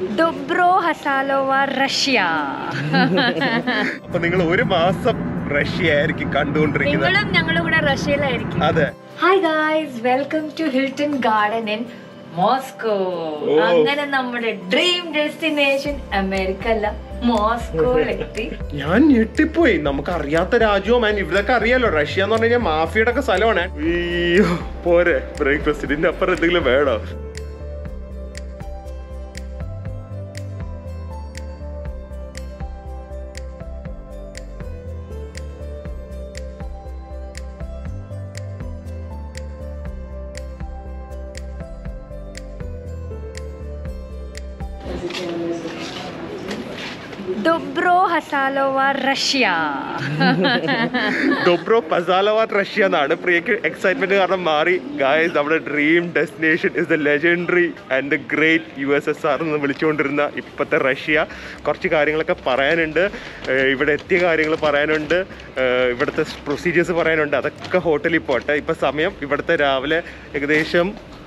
ഡൊബ്രോ ഹസാലോവ Russia അപ്പൊ നിങ്ങൾ ഒരു മാസം റഷ്യ ആയിരിക്കും കണ്ടുകൊണ്ടിരിക്കുന്നത് നിങ്ങളും ഞങ്ങളും കൂടെ റഷ്യയിലായിരിക്കും അതെ hi guys welcome to Hilton Garden Inn Moscow ഓ. അങ്ങനെ നമ്മുടെ ഡ്രീം ഡെസ്റ്റിനേഷൻ അമേരിക്ക അല്ല മോസ്കോയിലെത്തി ഞാൻ ഞെട്ടിപ്പോയി നമുക്ക് അറിയാത്ത രാജ്യവും ആൻഡ് ഇവിടൊക്കെ അറിയാലോ റഷ്യ എന്ന് പറഞ്ഞു കഴിഞ്ഞാൽ മാഫിയുടെ ഒക്കെ സ്ഥലമാണ് അയ്യോ പോരെ ബ്രേക്ക്ഫാസ്റ്റ് ഇതിന്റെ അപ്പുറം എന്തെങ്കിലും വേണോ ഡൊബ്രോ ഹസാലോവ റഷ്യ ഡൊബ്രോ പസാലവാത് റഷ്യ എന്നാണ് പ്രിയക്ക് എക്സൈറ്റ്മെന്റ് കാരണം മാറി ഗായസ് നമ്മുടെ dream destination is the legendary and the great U S S R എന്ന് വിളിച്ചുകൊണ്ടിരുന്ന ഇപ്പോഴത്തെ റഷ്യ കുറച്ച് കാര്യങ്ങളൊക്കെ പറയാനുണ്ട് ഏഹ് ഇവിടെ എത്തിയ കാര്യങ്ങൾ പറയാനുണ്ട് ഏഹ് ഇവിടുത്തെ പ്രൊസീജിയേഴ്സ് പറയാനുണ്ട് അതൊക്കെ ഹോട്ടലിൽ പോട്ടെ ഇപ്പം സമയം ഇവിടുത്തെ രാവിലെ ഏകദേശം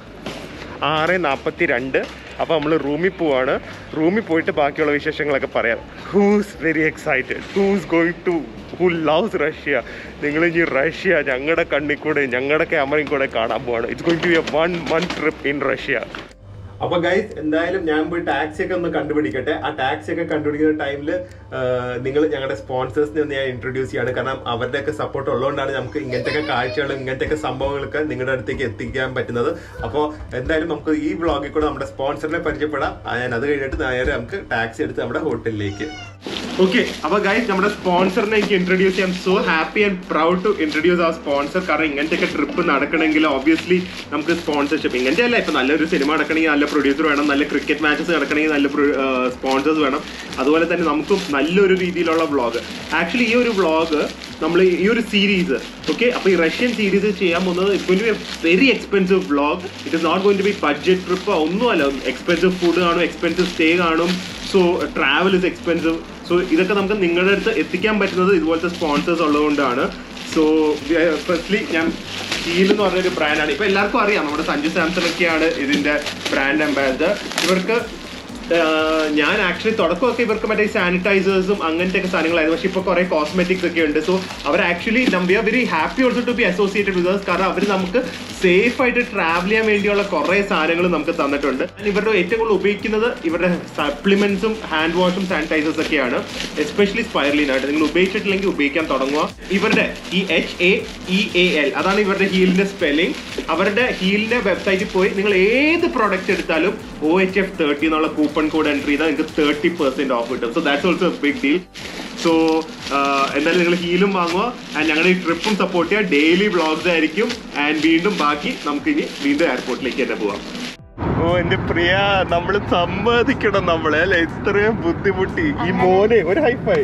ആറ് നാൽപ്പത്തി രണ്ട് അപ്പോൾ നമ്മൾ റൂമിൽ പോവാണ് റൂമിൽ പോയിട്ട് ബാക്കിയുള്ള വിശേഷങ്ങളൊക്കെ പറയാം who's very excited who's going to who loves Russia നിങ്ങൾ ഇനി റഷ്യ ഞങ്ങളുടെ കണ്ണിൽ കൂടെ ഞങ്ങളുടെ ക്യാമറയിൽ കൂടെ കാണാൻ പോവാണ് it's going to be a one month trip in Russia അപ്പൊ ഗൈസ് എന്തായാലും ഞാൻ പോയി ടാക്സി ഒക്കെ ഒന്ന് കണ്ടുപിടിക്കട്ടെ ആ ടാക്സി ഒക്കെ കണ്ടുപിടിക്കുന്ന ടൈമിൽ നിങ്ങൾ ഞങ്ങളുടെ സ്പോൺസേഴ്സിനെ ഒന്ന് ഞാൻ ഇൻട്രൊഡ്യൂസ് ചെയ്യാണ് കാരണം അവരുടെ ഒക്കെ സപ്പോർട്ട് ഉള്ളതുകൊണ്ടാണ് നമുക്ക് ഇങ്ങനത്തെ ഒക്കെ കാഴ്ചകളും ഇങ്ങനത്തെ ഒക്കെ സംഭവങ്ങളൊക്കെ നിങ്ങളുടെ അടുത്തേക്ക് എത്തിക്കാൻ പറ്റുന്നത് അപ്പോൾ എന്തായാലും നമുക്ക് ഈ വ്ളോഗിൽ കൂടെ നമ്മുടെ സ്പോൺസറിനെ പരിചയപ്പെടാം ആ, ഞാൻ അത് കഴിഞ്ഞിട്ട് നേരെ നമുക്ക് ടാക്സി എടുത്ത് നമ്മുടെ ഹോട്ടലിലേക്ക് ഓക്കെ അപ്പൊ ഗൈസ് നമ്മുടെ സ്പോൺസറിനെ എനിക്ക് ഇൻട്രൊഡ്യൂസ് ചെയ്യാം so happy and proud to introduce ആ സ്പോൺസർ കാരണം ഇങ്ങനത്തെ ഒക്കെ ട്രിപ്പ് നടക്കണമെങ്കിൽ ഓബിയസ്ലി നമുക്ക് സ്പോൺസർഷിപ്പ് ഇങ്ങനത്തെ അല്ല ഇപ്പൊ നല്ലൊരു സിനിമ നടക്കണമെങ്കിൽ നല്ല പ്രൊഡ്യൂസർ വേണം നല്ല ക്രിക്കറ്റ് മാച്ചസ് നടക്കണമെങ്കിൽ നല്ല സ്പോൺസേഴ്സ് വേണം അതുപോലെ തന്നെ നമുക്കും നല്ലൊരു രീതിയിലുള്ള വ്ളോഗ് ആക്ച്വലി ഈ ഒരു വ്ളോഗ് നമ്മൾ ഈ ഒരു സീരീസ് ഓക്കെ അപ്പൊ ഈ റഷ്യൻ സീരീസ് ചെയ്യാൻ പോകുന്നത് it be very expensive vlog it is not going to be budget trip ഒന്നുമല്ല എക്സ്പെൻസീവ് ഫുഡ് കാണും എക്സ്പെൻസീവ് സ്റ്റേ കാണും so travel is expensive so ഇതൊക്കെ നമുക്ക് നിങ്ങളുടെ അടുത്ത് എത്തിക്കാൻ പറ്റുന്നത് ഇതുപോലത്തെ സ്പോൺസേഴ്സ് ഉള്ളതുകൊണ്ടാണ് സോ ഫസ്റ്റ്ലി ഞാൻ ഹീൽ എന്ന് പറഞ്ഞൊരു ബ്രാൻഡാണ് ഇപ്പൊ എല്ലാവർക്കും അറിയാം നമ്മുടെ സഞ്ജു സാംസൺ ഒക്കെയാണ് ഇതിന്റെ ബ്രാൻഡ് അംബാസിഡർ ഇവർക്ക് ആഹ് ഞാൻ ആക്ച്വലി തുടക്കമൊക്കെ ഇവർക്ക് മറ്റേ സാനിറ്റൈസേഴ്സും അങ്ങനത്തെ ഒക്കെ സാധനങ്ങളായിരുന്നു പക്ഷെ ഇപ്പൊ കുറെ കോസ്മെറ്റിക്സ് ഒക്കെ ഉണ്ട് സോ അവർ actually we are very happy also to be associated with കാരണം അവർ നമുക്ക് സേഫ് ആയിട്ട് ട്രാവൽ ചെയ്യാൻ വേണ്ടിയുള്ള കുറെ സാധനങ്ങൾ നമുക്ക് തന്നിട്ടുണ്ട് And ഇവരുടെ ഏറ്റവും കൂടുതൽ ഉപയോഗിക്കുന്നത് ഇവരുടെ സപ്ലിമെന്റ്സും ഹാൻഡ് വാഷും സാനിറ്റൈസേഴ്സ് ഒക്കെയാണ് എസ്പെഷ്യലി സ്പൈറലിൻ ആയിട്ട് നിങ്ങൾ ഉപയോഗിച്ചിട്ടില്ലെങ്കിൽ ഉപയോഗിക്കാൻ തുടങ്ങുക ഇവരുടെ ഈ എച്ച് എ ഇ എ എൽ അതാണ് ഇവരുടെ ഹീലിന്റെ സ്പെല്ലിംഗ് അവരുടെ ഹീലിന്റെ വെബ്സൈറ്റിൽ പോയി നിങ്ങൾ ഏത് പ്രോഡക്റ്റ് എടുത്താലും ഒ എച്ച് എഫ് തേർട്ടി എന്നുള്ള കൂപ്പൺ കോഡ് എൻട്രി ചെയ്താൽ നിങ്ങൾക്ക് തേർട്ടി പെർസെന്റ് ഓഫ് കിട്ടും so that's also big deal so എന്തായാലും നിങ്ങൾ ഹീലും വാങ്ങുക ആൻഡ് ഞങ്ങളുടെ ഈ ട്രിപ്പും സപ്പോർട്ട് ചെയ്യുക ഡെയിലി വ്ളോഗ്സ് ആയിരിക്കും ആൻഡ് വീണ്ടും ബാക്കി നമുക്ക് ഇനി വീണ്ടും എയർപോർട്ടിലേക്ക് തന്നെ പോവാം ഓ എന്റെ പ്രിയ നമ്മൾ സമ്മതിക്കണം നമ്മളെ അല്ലെ ഇത്രയും ബുദ്ധിമുട്ടി ഈ മോനെ ഒരു ഹൈഫൈ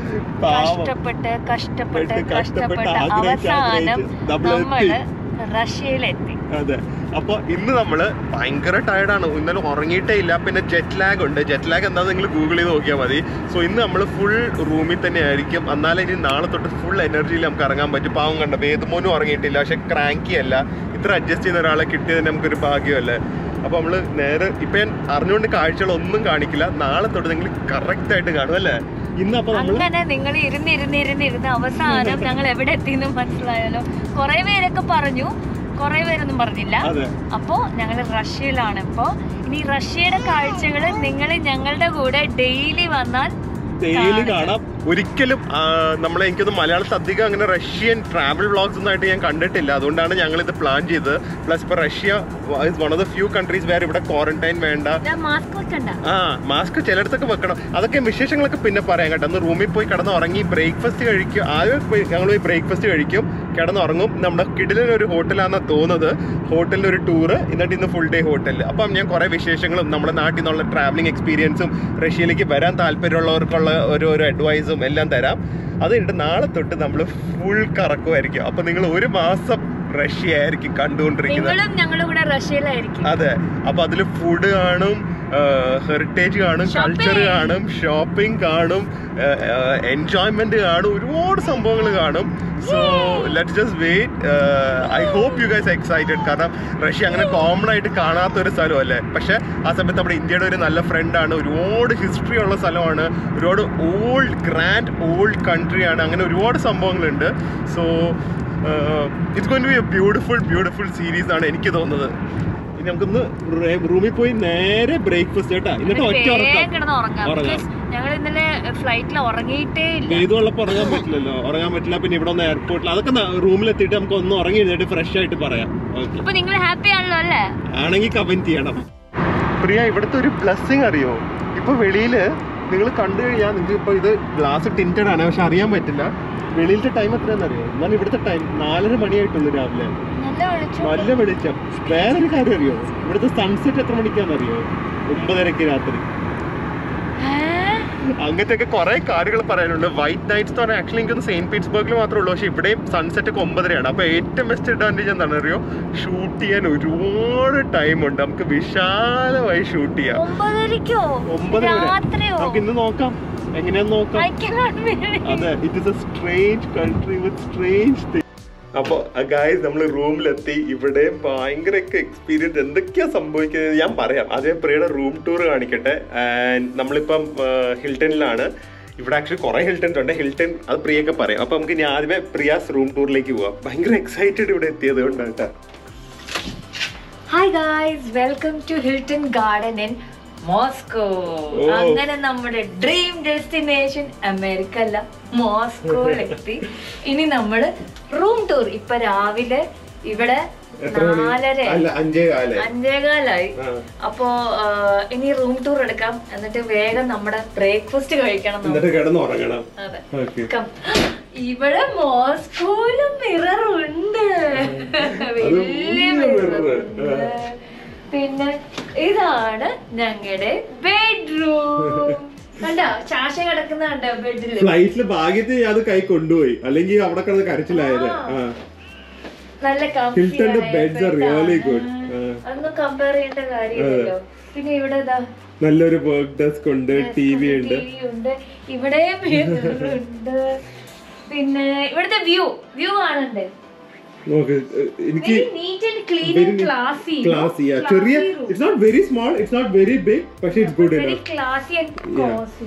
കഷ്ടപ്പെട്ട് കഷ്ടപ്പെട്ട് കഷ്ടപ്പെട്ട് കഷ്ടപ്പെട്ട് ആഗ്രഹിച്ച് അവസാനം ആഗ്രഹിച്ച് നമ്മളെത്തി. നമ്മള് റഷ്യയിലെത്തി അതെ അപ്പൊ ഇന്ന് നമ്മള് ഭയങ്കര ടയർഡാണ് ഇന്നലെ ഉറങ്ങിയിട്ടേ ഇല്ല പിന്നെ ജെറ്റ് ലാഗ് ഉണ്ട് ജെറ്റ് ലാഗ് എന്താന്ന് നിങ്ങൾ ഗൂഗിൾ ചെയ്ത് നോക്കിയാൽ മതി സോ ഇന്ന് നമ്മൾ ഫുൾ റൂമിൽ തന്നെ ആയിരിക്കും എന്നാലേ ഇനി നാളെ തൊട്ട് ഫുൾ എനർജിയിൽ നമുക്ക് ഇറങ്ങാൻ പറ്റും പാവം കണ്ട വേദമോനും ഉറങ്ങിയിട്ടില്ല പക്ഷെ ക്രാങ്കി അല്ല ഇത്ര അഡ്ജസ്റ്റ് ചെയ്യുന്ന ഒരാളെ കിട്ടിയതിന് നമുക്കൊരു ഭാഗ്യമല്ലേ അപ്പൊ നമ്മള് നേരെ ഇപ്പൊ ഞാൻ അറിഞ്ഞുകൊണ്ട് കാഴ്ചകളൊന്നും കാണിക്കില്ല നാളെ തൊട്ട് നിങ്ങൾ കറക്റ്റ് ആയിട്ട് കാണും അല്ലേ ഇന്ന് അപ്പൊ നമ്മള് അങ്ങനെ നിങ്ങൾ ഇരുന്ന് ഇരുന്ന് ഇരുന്ന് ഇരുന്ന് അവസാനം ഞങ്ങൾ എവിടെ എത്തിയെന്ന് മനസ്സിലായാലോ കുറെ പേരൊക്കെ പറഞ്ഞു കുറെ പേരൊന്നും പറഞ്ഞില്ല അതെ അപ്പോ ഞങ്ങൾ റഷ്യയിലാണ് ഇപ്പോ ഇനി റഷ്യയുടെ കാഴ്ചകൾ നിങ്ങൾ ഞങ്ങളുടെ കൂടെ ഡെയിലി വന്നാൽ ഡെയിലി കാണാം ഒരിക്കലും ആ, നമ്മളെ എനിക്കൊന്ന് മലയാളത്തിൽ അധികം അങ്ങനെ റഷ്യൻ ട്രാവൽ വ്ളോഗ്സ് ഒന്നും ആയിട്ട് ഞാൻ കണ്ടിട്ടില്ല അതുകൊണ്ടാണ് ഞങ്ങൾ ഇത് പ്ലാൻ ചെയ്തത് പ്ലസ് ഇപ്പൊ Russia is one of the few countries വേറെ ഇവിടെ ക്വാറന്റൈൻ വേണ്ട മാസ്ക് വെക്കണ്ട ആ മാസ്ക് ചിലയിടത്തൊക്കെ വെക്കണം അതൊക്കെ വിശേഷങ്ങളൊക്കെ പിന്നെ പറയാം കേട്ടോ ഒന്ന് റൂമിൽ പോയി കിടന്ന് ഉറങ്ങി ബ്രേക്ക്ഫാസ്റ്റ് കഴിക്കും ആദ്യം പോയി ഞങ്ങൾ പോയി ബ്രേക്ക്ഫാസ്റ്റ് കഴിക്കും കിടന്നുറങ്ങും നമ്മുടെ കിടിലൊരു ഒരു ഹോട്ടലാണെന്ന് തോന്നുന്നത് ഹോട്ടലിൽ ഒരു ടൂറ് എന്നിട്ട് ഇന്ന് ഫുൾ ഡേ ഹോട്ടലിൽ അപ്പം ഞാൻ കുറേ വിശേഷങ്ങളും നമ്മുടെ നാട്ടിൽ നിന്നുള്ള ട്രാവലിംഗ് എക്സ്പീരിയൻസും റഷ്യയിലേക്ക് വരാൻ താല്പര്യമുള്ളവർക്കുള്ള ഒരു ഒരു അഡ്വൈസും എല്ലാം തരാം അത് കഴിഞ്ഞിട്ട് നാളെ തൊട്ട് നമ്മൾ ഫുൾ കറക്കുമായിരിക്കും അപ്പം നിങ്ങൾ ഒരു മാസം റഷ്യ ആയിരിക്കും കണ്ടുകൊണ്ടിരിക്കുന്നത് നിങ്ങളും ഞങ്ങളും കൂടെ റഷ്യയിലായിരിക്കും അതെ അപ്പൊ അതില് ഫുഡ് കാണും ഹെറിറ്റേജ് കാണും Shopping. കൾച്ചർ കാണും ഷോപ്പിംഗ് കാണും എൻജോയ്മെന്റ് കാണും ഒരുപാട് സംഭവങ്ങൾ കാണും so let just wait I hope you guys excited കാരണം റഷ്യ അങ്ങനെ കോമൺ ആയിട്ട് കാണാത്ത ഒരു സ്ഥലമല്ലേ പക്ഷെ ആ സമയത്ത് നമ്മുടെ ഇന്ത്യയുടെ ഒരു നല്ല ഫ്രണ്ടാണ് ഒരുപാട് ഹിസ്റ്ററി ഉള്ള സ്ഥലമാണ് ഒരുപാട് ഓൾഡ് ഗ്രാൻഡ് ഓൾഡ് കൺട്രിയാണ് അങ്ങനെ ഒരുപാട് സംഭവങ്ങളുണ്ട് so it's going be a beautiful beautiful series ആണ് എനിക്ക് തോന്നുന്നത് ഇനി നമുക്കൊന്ന് റൂമിൽ പോയി നേരെ ബ്രേക്ക്ഫാസ്റ്റ് കേട്ടാ എന്നിട്ട് ഒറ്റ വേഗം ഉറക്കാം കിടന്ന് ഉറങ്ങാം ഉറങ്ങാം. ഞങ്ങൾ ഇന്നലെ ഫ്ലൈറ്റിൽ ഉറങ്ങിയിട്ടേ ഇല്ല വെയിലുള്ളപ്പോൾ ഉറങ്ങാൻ പറ്റില്ലല്ലോ ഉറങ്ങാൻ പറ്റില്ല പിന്നെ ഇവിടെ ഒന്ന് എയർപോർട്ടിൽ അതൊക്കെ റൂമിലെത്തിയിട്ട് നമുക്ക് ഒന്ന് ഉറങ്ങി എഴുന്നേറ്റ് ഫ്രഷ് ആയിട്ട് പറയാം ഓക്കെ അപ്പൊ നിങ്ങൾ ഹാപ്പി ആണല്ലോ അല്ലേ ആണെങ്കിൽ കമന്റ് ചെയ്യണം പ്രിയ ഇവിടുത്തെ ഒരു ബ്ലസ്സിങ് അറിയോ ഇപ്പൊ വെളിയില് നിങ്ങൾ കണ്ടു കഴിഞ്ഞാൽ നിങ്ങൾക്ക് ഇപ്പൊ ഇത് ഗ്ലാസ് ടിൻറ്റഡ് ആണ് പക്ഷെ അറിയാൻ പറ്റില്ല വെളിയിലത്തെ ടൈം എത്രയാണെന്ന് അറിയോ എന്നാൽ ഇവിടുത്തെ ടൈം നാലര മണിയായിട്ടുള്ളൂ രാവിലെ നല്ല വിളിച്ചു നല്ല വെളിച്ചം വേറൊരു കാര്യം അറിയോ ഇവിടുത്തെ സൺസെറ്റ് എത്ര മണിക്കാന്ന് അറിയോ ഒമ്പതരക്ക് രാത്രി അങ്ങനത്തെ ഒക്കെ കുറെ കാര്യങ്ങൾ പറയാനുണ്ട് വൈറ്റ് നൈറ്റ്സ് എന്ന് പറഞ്ഞാൽ ആക്ച്വലി എനിക്കൊന്ന് സെയിന്റ് പീറ്റ്സ്ബർഗിൽ മാത്രമേ ഉള്ളൂ പക്ഷേ ഇവിടെയും സൺസെറ്റ് ഒക്കെ ഒമ്പതരയാണ് അപ്പൊ ഏറ്റവും ബെസ്റ്റ് അഡ്വാൻറ്റേജ് എന്താണെന്ന് അറിയോ ഷൂട്ട് ചെയ്യാൻ ഒരുപാട് ടൈം ഉണ്ട് നമുക്ക് വിശാലമായി ഷൂട്ട് ചെയ്യാം ഒമ്പതരക്കോ ഒമ്പതര വരെ രാത്രിയോ നമുക്ക് ഇന്ന് നോക്കാം എങ്ങനെയാന്ന് നോക്കാം I cannot believe. അതെ it is a strange country with strange അപ്പോൾ ഗായ്സ് നമ്മൾ റൂമിലെത്തി ഇവിടെ ഭയങ്കര എക്സ്പീരിയൻസ് എന്തൊക്കെയാ സംഭവിക്കുന്നത് ഞാൻ പറയാം അതേ പ്രിയയുടെ റൂം ടൂർ കാണിക്കട്ടെ ആൻഡ് നമ്മളിപ്പം ഹിൽട്ടണിലാണ് ഇവിടെ ആക്ച്വലി കുറേ ഹിൽട്ടൺസ് ഉണ്ട് ഹിൽട്ടൺ അത് പ്രിയൊക്കെ പറയാം അപ്പോൾ നമുക്ക് ഇനി ആദ്യമേ പ്രിയാസ് റൂം ടൂറിലേക്ക് പോവാം ഭയങ്കര എക്സൈറ്റഡ് ഇവിടെ എത്തിയത് കൊണ്ടാണ് കേട്ടോ hi guys welcome to Hilton Garden Inn Moscow ഓ. അങ്ങനെ നമ്മുടെ ഡ്രീം ഡെസ്റ്റിനേഷൻ അമേരിക്ക അല്ല മോസ്കോയിലെത്തി ഇനി നമ്മള് റൂം ടൂർ ഇപ്പൊ രാവിലെ ഇവിടെ എത്ര മണി? നാലര അല്ല അഞ്ചേ കാലേ അഞ്ചേകാലായി ആ. അപ്പോ ആ, ഇനി റൂം ടൂർ എടുക്കാം എന്നിട്ട് വേഗം നമ്മുടെ ബ്രേക്ക്ഫാസ്റ്റ് കഴിക്കണം നമുക്ക്. എന്നിട്ട് കിടന്ന് ഉറങ്ങണം അതെ ഓക്കെ Come. ഇവിടെ മോസ്കോയിലും മിറർ ഉണ്ട് വലിയ വലിയ മിറർ mirror. ഉണ്ട് പിന്നെ ഇതാണ് ഞങ്ങളുടെ ബെഡ്റൂം കണ്ടോ ശാശ കിടക്കുന്ന കണ്ടോ ബെഡില് ഫ്ലൈറ്റില് ഭാഗ്യത്തിൽ അത് കൈ കൊണ്ടുപോയി അല്ലെങ്കിൽ അവിടെ കിടന്ന് കരച്ചിലായത് ആ നല്ല ഹിൽട്ടന്റെ ബെഡ്സ് ആർ റിയലി ഗുഡ് അതൊന്നും കമ്പയർ ചെയ്യേണ്ട കാര്യമില്ലല്ലോ പിന്നെ ഇവിടെ ഇതാ നല്ലൊരു വർക്ക് ഡെസ്ക് ഉണ്ട് ടി വി ഉണ്ട് TV ഉണ്ട് ഇവിടെ mirror ഉണ്ട് പിന്നെ ഇവിടുത്തെ വ്യൂ വ്യൂ കാണണ്ടേ നോക്ക് എനിക്ക് very neat and clean very and classy class ചെറിയ it's not very small it's not very big പക്ഷെ it's good very enough classy and Yeah. Cosy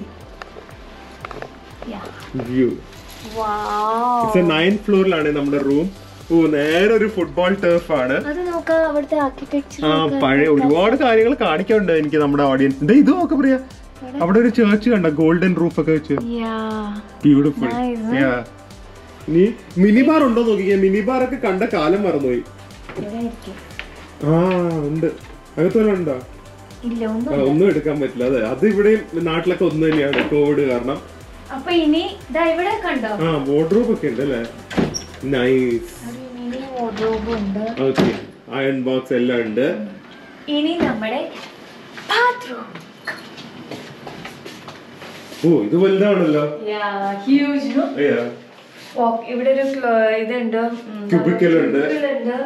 view wow it's a nine ഫ്ലോറിലാണ് നമ്മുടെ room ഓ നേരെ ഒരു football TAFE ആണ് അത് നോക്കാം അവിടുത്തെ ആർക്കിടെക്ചർ ആ പഴയ ഒരുപാട് കാര്യങ്ങൾ കാണിക്കാനുണ്ട് എനിക്ക് നമ്മുടെ ഓഡിയൻസ് ഇത് നോക്ക് പറയാ അവിടെ ഒരു ചേർച്ച് കണ്ട ഗോൾഡൻ റൂഫ് ഒക്കെ വെച്ച് ബ്യൂട്ടിഫുൾ Nice, ഇനി മിനി ബാർ ഉണ്ടോ നോക്കിക്കേ മിനി ബാർ ഒക്കെ കണ്ട കാലം മറന്നുപോയി ആ ഉണ്ട് അകത്ത് വല്ലതും ഉണ്ടോ ഇല്ല ഒന്നും ആ, ഒന്നും എടുക്കാൻ പറ്റില്ല അതെ അത് ഇവിടെയും നാട്ടിലൊക്കെ ഒന്ന് തന്നെയാണ് കോവിഡ് കാരണം അപ്പൊ ഇനി ഇതാ ഇവിടെ കണ്ടോ ആ വാർഡ്രോബ് ഒക്കെ ഉണ്ട് അല്ലേ നൈസ് ഒരു മിനി വാർഡ്രോബ് ഉണ്ട് ഓക്കെ അയൺ ബോക്സ് എല്ലാം ഉണ്ട് ഇനി നമ്മുടെ ബാത്റൂം ഓ ഇത് വലുതാണല്ലോ ഹ്യൂജ് Yeah. ഇവിടെ ഒരു ക്ല- ഇതുണ്ട് ഉം, Cubicle ഉണ്ട്. cubicle ഉണ്ട്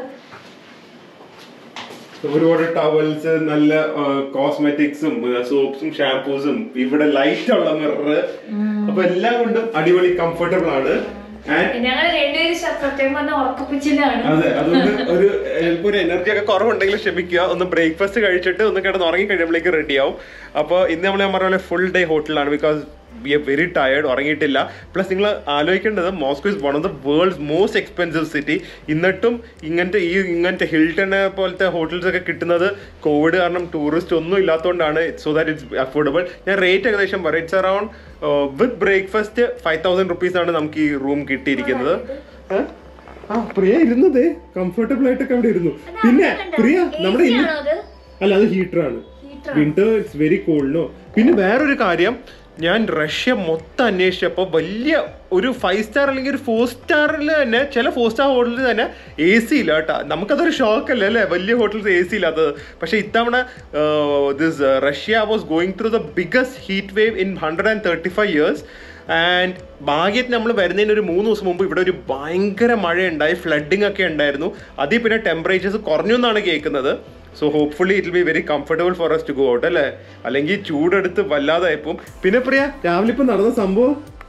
ഒരുപാട് ടവൽസ് നല്ല കോസ്മെറ്റിക്സും സോപ്സും ഷാംപൂസും ഇവിടെ ലൈറ്റ് ഉള്ള മിറർ അപ്പൊ എല്ലാം കൊണ്ടും അടിപൊളി കംഫർട്ടബിൾ ആണ് ആൻഡ് ഞങ്ങൾ രണ്ടുപേരും സത്യം പറഞ്ഞ ഉറക്കപ്പിച്ചിലാണ് അതെ അതുകൊണ്ട് ഒരു ചിലപ്പോൾ ഒരു എനർജി ഒക്കെ കുറവുണ്ടെങ്കിൽ ക്ഷമിക്കുക ഒന്ന് ബ്രേക്ക്ഫാസ്റ്റ് കഴിച്ചിട്ട് ഒന്ന് കിടന്ന് ഉറങ്ങി കഴിയുമ്പോഴേക്ക് റെഡി ആവും അപ്പോൾ ഇന്ന് നമ്മൾ ഞാൻ പറഞ്ഞ പോലെ ഫുൾ ഡേ ഹോട്ടലാണ് because we are very tired ഉറങ്ങിയിട്ടില്ല പ്ലസ് നിങ്ങൾ ആലോചിക്കേണ്ടത് Moscow is one of the world's most expensive city എന്നിട്ടും ഇങ്ങനത്തെ ഈ ഇങ്ങനത്തെ ഹിൽട്ടണ് പോലത്തെ ഹോട്ടൽസ് ഒക്കെ കിട്ടുന്നത് കോവിഡ് കാരണം ടൂറിസ്റ്റ് ഒന്നും ഇല്ലാത്തതുകൊണ്ടാണ് സോ ദാറ്റ് ഇറ്റ്സ് അഫോർഡബിൾ ഞാൻ റേറ്റ് ഏകദേശം പറയും it's around with breakfast five thousand rupees ആണ് നമുക്ക് ഈ റൂം കിട്ടിയിരിക്കുന്നത് ഏ? ആ പ്രിയ ഇരുന്നതേ കംഫർട്ടബിൾ ആയിട്ടൊക്കെ അവിടെ ഇരുന്നു പിന്നെ പ്രിയ നമ്മുടെ ഇന്ന് അല്ല അത് ഹീറ്റർ ആണ് winter it's very cold no പിന്നെ വേറൊരു കാര്യം ഞാൻ റഷ്യ മൊത്തം അന്വേഷിച്ചപ്പോൾ വലിയ ഒരു ഫൈവ് സ്റ്റാർ അല്ലെങ്കിൽ ഒരു ഫോർ സ്റ്റാറിൽ തന്നെ ചില ഫോർ സ്റ്റാർ ഹോട്ടലിൽ തന്നെ എ സി ഇല്ല കേട്ടോ നമുക്കതൊരു ഷോക്ക് അല്ലേ അല്ലേ വലിയ ഹോട്ടൽസ് എ സി ഇല്ലാത്തത് പക്ഷേ ഇത്തവണ this Russia was going through the biggest heat wave in hundred and thirty five years and ഭാഗ്യത്തിന് നമ്മൾ വരുന്നതിന് ഒരു മൂന്ന് ദിവസം മുമ്പ് ഇവിടെ ഒരു ഭയങ്കര മഴയുണ്ടായി ഫ്ലഡിങ് ഒക്കെ ഉണ്ടായിരുന്നു അതിൽ പിന്നെ ടെമ്പറേച്ചേഴ്സ് കുറഞ്ഞു എന്നാണ് കേൾക്കുന്നത് so hopefully it be very comfortable for us to go out അല്ലേ അല്ലെങ്കിൽ ചൂടെടുത്ത് വല്ലാതായപ്പോൾ പിന്നെ പ്രിയ രാവിലെ ഇപ്പൊ നടന്ന സംഭവം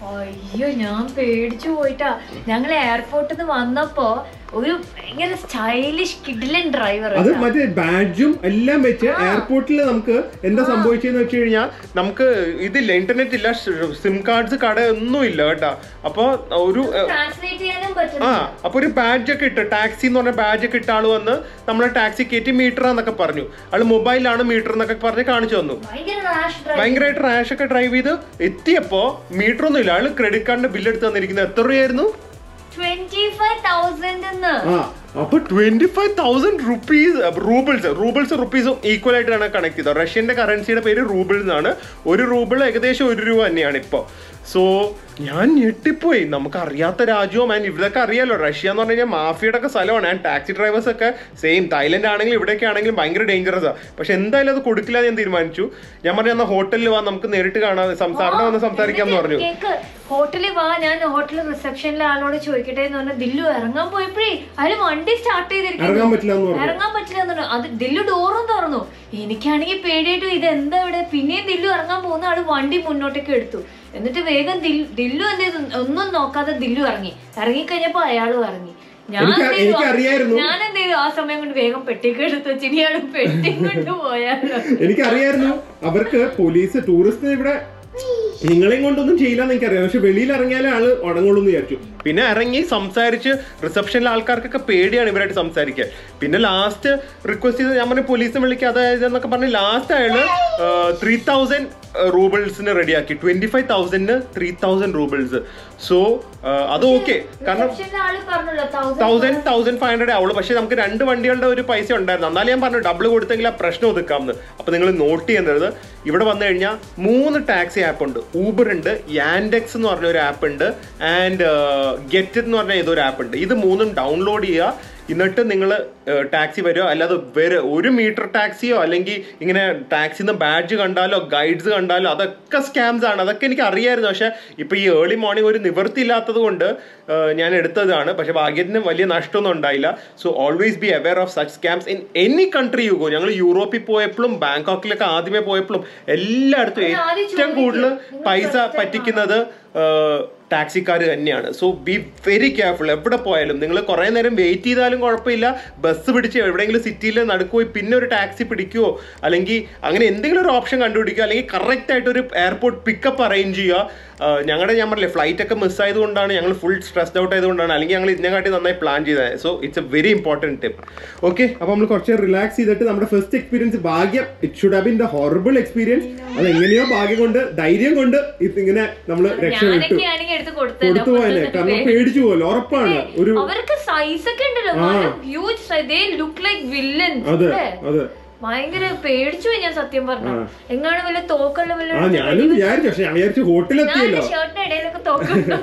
അയ്യോ ഞാൻ പേടിച്ചു പോയിട്ടാ ഞങ്ങൾ എയർപോർട്ടിൽ നിന്ന് വന്നപ്പോ ഒരു ഭയങ്കര സ്റ്റൈലിഷ് കിഡിലൻ ഡ്രൈവർ അത് മറ്റേ ബാഡ്ജും എല്ലാം വെച്ച് എയർപോർട്ടിൽ നമുക്ക് എന്താ സംഭവിച്ചതെന്ന് വെച്ച് കഴിഞ്ഞാൽ നമുക്ക് ഇതില്ല ഇന്റർനെറ്റ് ഇല്ല സിം കാർഡ്സ് കട ഒന്നും ഇല്ല കേട്ടാ അപ്പൊ ഒരു ട്രാൻസ്ലേറ്റ് ചെയ്യാനും ആ പറ്റും അപ്പൊ ഒരു ബാഡ്ജ് ഒക്കെ ഇട്ട് ടാക്സി എന്ന് പറഞ്ഞ ബാഡ്ജ് ഒക്കെ ഇട്ട ആള് വന്ന് നമ്മളെ ടാക്സി കയറ്റി മീറ്റർ എന്നൊക്കെ പറഞ്ഞു ആള് മൊബൈലാണ് മീറ്റർ എന്നൊക്കെ പറഞ്ഞ് കാണിച്ചു തന്നു ഭയങ്കര റാഷ് ഡ്രൈവ് ഭയങ്കരമായിട്ട് റാഷ് ഒക്കെ ഡ്രൈവ് ചെയ്ത് എത്തിയപ്പോ മീറ്റർ ഒന്നും ഇല്ല ആള് ക്രെഡിറ്റ് കാർഡിന്റെ ബില്ല് എടുത്ത് തന്നിരിക്കുന്നത് എത്ര രൂപയായിരുന്നു ട്വന്റി ഫൈവ് തൗസൻഡ് ആ അപ്പൊ twenty five thousand rupees roubles roubles റുപ്പീസും ഈക്വൽ ആയിട്ടാണ് കണക്ട് ചെയ്തത് റഷ്യന്റെ കറൻസിയുടെ പേര് റൂബിൾസ് ആണ് ഒരു റൂബിൾ ഏകദേശം ഒരു രൂപ തന്നെയാണ് ഇപ്പൊ സോ ഞാൻ ഞെട്ടിപ്പോയി നമുക്ക് അറിയാത്ത രാജ്യവും ആൻഡ് ഇവിടെയൊക്കെ അറിയാലോ റഷ്യ എന്ന് പറഞ്ഞു കഴിഞ്ഞാൽ മാഫിയുടെ ഒക്കെ സ്ഥലമാണ് ആൻഡ് ടാക്സി ഡ്രൈവേഴ്സ് ഒക്കെ സെയിം തായ്ലൻഡ് ആണെങ്കിലും ഇവിടെയൊക്കെ ആണെങ്കിലും ഭയങ്കര ഡേഞ്ചറസ് ആണ് പക്ഷെ എന്തായാലും അത് കൊടുക്കില്ല എന്ന് ഞാൻ തീരുമാനിച്ചു ഞാൻ പറഞ്ഞു എന്നാൽ ഹോട്ടലിൽ വാ നമുക്ക് നേരിട്ട് കാണാം സംസാ- അവിടെ വന്ന് സംസാരിക്കാം എന്ന് പറഞ്ഞു കേക്ക് ഹോട്ടലിൽ വാ ഞാൻ ഹോട്ടൽ റിസപ്ഷനിലെ ആളോട് ചോദിക്കട്ടെ എന്ന് പറഞ്ഞാൽ ദില്ലു ഇറങ്ങാൻ പോയപ്പോഴേ അയാൾ വണ്ടി സ്റ്റാർട്ട് ചെയ്തിരിക്കുന്നു ഇറങ്ങാൻ പറ്റില്ല എന്ന് പറഞ്ഞു ഇറങ്ങാൻ പറ്റില്ല എന്ന് പറഞ്ഞു അത് ദില്ലു ഡോറും തുറന്നു എനിക്കാണെങ്കിൽ പേടിയായിട്ട് ഇത് എന്താ ഇവിടെ പിന്നെയും ദില്ലു ഇറങ്ങാൻ പോകുന്ന ആള് വണ്ടി മുന്നോട്ടേക്ക് എടുത്തു എന്നിട്ട് വേഗം ദിൽ- ദില്ലു എന്ത് ചെയ്തു ഒന്നും നോക്കാതെ ദില്ലു ഇറങ്ങി ഇറങ്ങിക്കഴിഞ്ഞപ്പോ അയാളും ഇറങ്ങി ഞാൻ എനിക്ക് എന്ത് ചെയ്തു? എനിക്കറിയായിരുന്നു. ഞാൻ എന്ത് ചെയ്തു ആ സമയം കൊണ്ട് വേഗം പെട്ടിക്ക് എടുത്ത് വെച്ച് ഇനി അയാൾ പെട്ടി കൊണ്ട് പോയാലോ എനിക്കറിയായിരുന്നു അവർക്ക് പോലീസ് ടൂറിസ്റ്റ് ഇവിടെ നിങ്ങളെയും കൊണ്ടൊന്നും ചെയ്യില്ലെന്ന് എനിക്കറിയാം പക്ഷെ വെളിയിൽ ഇറങ്ങിയാലേ ആള് ഉടങ്ങുള്ളൂ എന്ന് വിചാരിച്ചു പിന്നെ ഇറങ്ങി സംസാരിച്ച് റിസപ്ഷനിലെ ആൾക്കാർക്കൊക്കെ പേടിയാണ് ഇവരായിട്ട് സംസാരിക്കാൻ പിന്നെ ലാസ്റ്റ് റിക്വസ്റ്റ് ചെയ്ത് ഞാൻ പറഞ്ഞു പോലീസിനെ വിളിക്കുക അതായത് എന്നൊക്കെ പറഞ്ഞ് ലാസ്റ്റ് അയാള് ത്രീ തൗസൻഡ് റൂബിൾസിന് റെഡിയാക്കി ട്വന്റി ഫൈവ് തൗസൻഡിന് ത്രീ തൗസൻഡ് റൂബിൾസ് സോ അത് ഓക്കെ കാരണം റിസപ്ഷനിലെ ആള് പറഞ്ഞല്ലോ thousand thousand thousand five hundred ആവുള്ളൂ പക്ഷേ നമുക്ക് രണ്ട് വണ്ടികളുടെ ഒരു പൈസ ഉണ്ടായിരുന്നു എന്നാലും ഞാൻ പറഞ്ഞു ഡബിൾ കൊടുത്തെങ്കിൽ ആ പ്രശ്നം ഒതുക്കാമെന്ന് അപ്പൊ നിങ്ങൾ നോട്ട് ചെയ്യുന്നത് ഇവിടെ വന്നു കഴിഞ്ഞാൽ മൂന്ന് ടാക്സി ആപ്പ് ഉണ്ട് ഊബർ ഉണ്ട് യാൻഡെക്സ് എന്ന് പറഞ്ഞ ഒരു ആപ്പ് ഉണ്ട് ആൻഡ് ഗെറ്റ് എന്ന് പറഞ്ഞ ഏതൊരു ആപ്പ് ഉണ്ട് ഇത് മൂന്നും ഡൗൺലോഡ് ചെയ്യുക എന്നിട്ട് നിങ്ങൾ ടാക്സി വരുമോ അല്ലാതെ വേറെ ഒരു മീറ്റർ ടാക്സിയോ അല്ലെങ്കിൽ ഇങ്ങനെ ടാക്സിന്ന് ബാഡ്ജ് കണ്ടാലോ ഗൈഡ്സ് കണ്ടാലോ അതൊക്കെ സ്കാംസ് ആണ് അതൊക്കെ എനിക്ക് അറിയായിരുന്നു പക്ഷെ ഇപ്പൊ ഈ ഏർലി മോർണിംഗ് ഒരു നിവൃത്തി ഇല്ലാത്തത് കൊണ്ട് ഏഹ്, ഞാൻ എടുത്തതാണ് പക്ഷെ ഭാഗ്യത്തിന് വലിയ നഷ്ടമൊന്നും ഉണ്ടായില്ല so always be aware of such scams in any country you go ഞങ്ങൾ യൂറോപ്പിൽ പോയപ്പോഴും ബാങ്കോക്കിലൊക്കെ ആദ്യമേ പോയപ്പോഴും എല്ലായിടത്തും ഞാൻ ആദ്യം ഏറ്റവും കൂടുതൽ ചോദിക്കും, പൈസ നിങ്ങൾ first പറ്റിക്കുന്നത് ടാക്സിക്കാർ തന്നെയാണ് സോ ബി വെരി കെയർഫുൾ എവിടെ പോയാലും നിങ്ങൾ കുറേ നേരം വെയിറ്റ് ചെയ്താലും കുഴപ്പമില്ല ബസ് പിടിച്ച് എവിടെയെങ്കിലും സിറ്റിയിൽ നടുക്കുപോയി പിന്നെ ഒരു ടാക്സി പിടിക്കുവോ അല്ലെങ്കിൽ അങ്ങനെ എന്തെങ്കിലും ഒരു ഓപ്ഷൻ കണ്ടുപിടിക്കുക അല്ലെങ്കിൽ കറക്റ്റ് ആയിട്ട് ഒരു എയർപോർട്ട് പിക്കപ്പ് അറേഞ്ച് ചെയ്യുക ഞങ്ങളുടെ ഞാൻ പറഞ്ഞില്ലേ ഫ്ലൈറ്റ് ഒക്കെ മിസ് ആയതുകൊണ്ടാണ് ഞങ്ങൾ ഫുൾ സ്ട്രെസ്ഡ് ഔട്ട് ആയതുകൊണ്ടാണ് അല്ലെങ്കിൽ ഞങ്ങൾ ഇതിനെക്കാട്ടി നന്നായി പ്ലാൻ ചെയ്തത് so it's a very important tip okay അപ്പോൾ നമ്മൾ കുറച്ച് റിലാക്സ് ചെയ്തിട്ട് നമ്മുടെ ഫസ്റ്റ് എക്സ്പീരിയൻസ് ഭാഗ്യം it should have been the horrible experience അത് എങ്ങനെയോ ഭാഗ്യം കൊണ്ട് ധൈര്യം കൊണ്ട് ഇതിങ്ങനെ നമ്മൾ രക്ഷപ്പെട്ടു ഞാനൊക്കെ ആണെങ്കിൽ എടുത്ത് കൊടുത്തത് കൊടുത്തു പോയല്ലേ കാരണം പേടിച്ചു പോകല്ലോ ഉറപ്പാണ് ഒരു അവർക്ക് സൈസ് ഒക്കെ ഉണ്ടല്ലോ huge size they look like villains അതെ അതെ ഭയങ്കര പേടിച്ചു പോയി ഞാൻ സത്യം പറഞ്ഞു ആ. എങ്ങാണ് വല്ല തോക്കല്ല വല്ല ആ ഞാനും വിചാരിച്ചു പക്ഷെ ഞാൻ വിചാരിച്ചു ഹോട്ടലെത്തിയല്ലോ ഷർട്ടിന്റെ ഇടയിലൊക്കെ തോക്കുണ്ടോ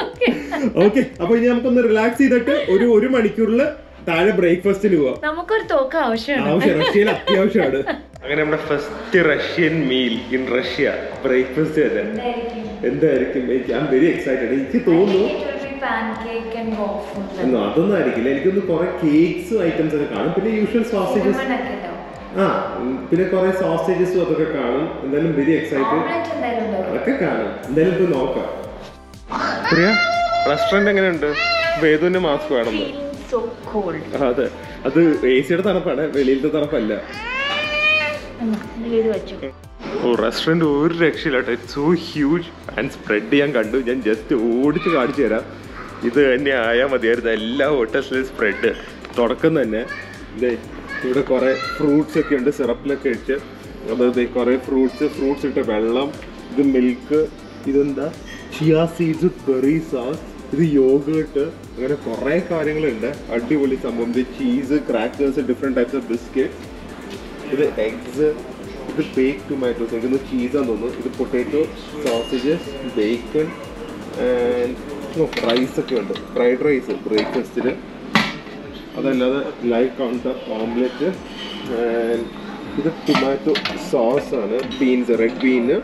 ഓക്കെ അപ്പൊ ഇനി നമുക്കൊന്ന് റിലാക്സ് ചെയ്തിട്ട് ഒരു ഒരു മണിക്കൂറിൽ താഴെ ബ്രേക്ക്ഫാസ്റ്റിന് പോവാം നമുക്കൊരു തോക്ക് ആവശ്യമാണ് ആവശ്യം റഷ്യയിൽ അത്യാവശ്യമാണ് അങ്ങനെ നമ്മുടെ first Russian meal in Russia breakfast തന്നെ എന്തായിരിക്കും ഐ ആം വെരി എക്സൈറ്റഡ് എനിക്ക് തോന്നുന്നു പാൻകേക്ക് ആൻഡ് ഗോഫും എന്നോ അതൊന്നും ആയിരിക്കില്ല എനിക്കൊന്ന് കുറെ കേക്ക്സും ഐറ്റംസ് ഒക്കെ കാണും പിന്നെ യൂഷ്വൽ സോസേജസ് ആ ഉം, പിന്നെ കുറെ സോസേജസും അതൊക്കെ കാണും എന്തായാലും വെരി എക്സൈറ്റഡ് ഓംലെറ്റ് എന്തായാലും ഉണ്ടാവും അതൊക്കെ കാണും എന്തായാലും ഇപ്പൊ നോക്കാം പ്രിയ റെസ്റ്റോറന്റ് എങ്ങനെയുണ്ട് വേദുവിന്റെ മാസ്ക് വേണമെന്ന് സോ കോൾഡ് അതെ അത് എ സിയുടെ തണുപ്പാണ് വെളിയിലത്തെ തണുപ്പല്ല ഇത് വെച്ചു ഓ റെസ്റ്റോറന്റ് ഒരു രക്ഷയില്ല കേട്ടോ it's so huge and spread ഞാൻ കണ്ടു ഞാൻ ജസ്റ്റ് ഓടിച്ച് കാണിച്ചു തരാം ഇത് തന്നെ ആയാൽ മതിയായിരുന്നു എല്ലാ ഹോട്ടൽസിലും സ്പ്രെഡ് തുടക്കം തന്നെ ദേ ഇവിടെ കുറേ ഫ്രൂട്ട്സ് ഒക്കെ ഉണ്ട് സിറപ്പിലൊക്കെ ഇട്ട് അതായത് കുറേ ഫ്രൂട്ട്സ് ഫ്രൂട്ട്സ് ഇട്ട വെള്ളം ഇത് മിൽക്ക് ഇതെന്താ ചിയ സീഡ്സ് ബെറി സാസ് ഇത് യോഗേർട്ട് അങ്ങനെ കുറേ കാര്യങ്ങളുണ്ട് അടിപൊളി സംഭവം ഇത് cheese crackers different types of biscuit ഇത് എഗ്സ് ഇത് ബേക്ക് ടൊമാറ്റോസ് എനിക്കൊന്ന് ചീസാന്ന് തോന്നുന്നു ഇത് പൊട്ടാറ്റോ സോസേജസ് ബേക്കൺ റൈസ് ഒക്കെ ഉണ്ട് ഫ്രൈഡ് റൈസ് ബ്രേക്ക്ഫാസ്റ്റിൽ അതല്ലാതെ ലൈവ് കൗണ്ടർ ഓംലെറ്റ് ഇത് ടൊമാറ്റോ സോസ് ആണ് ബീൻസ് റെഡ് ബീന്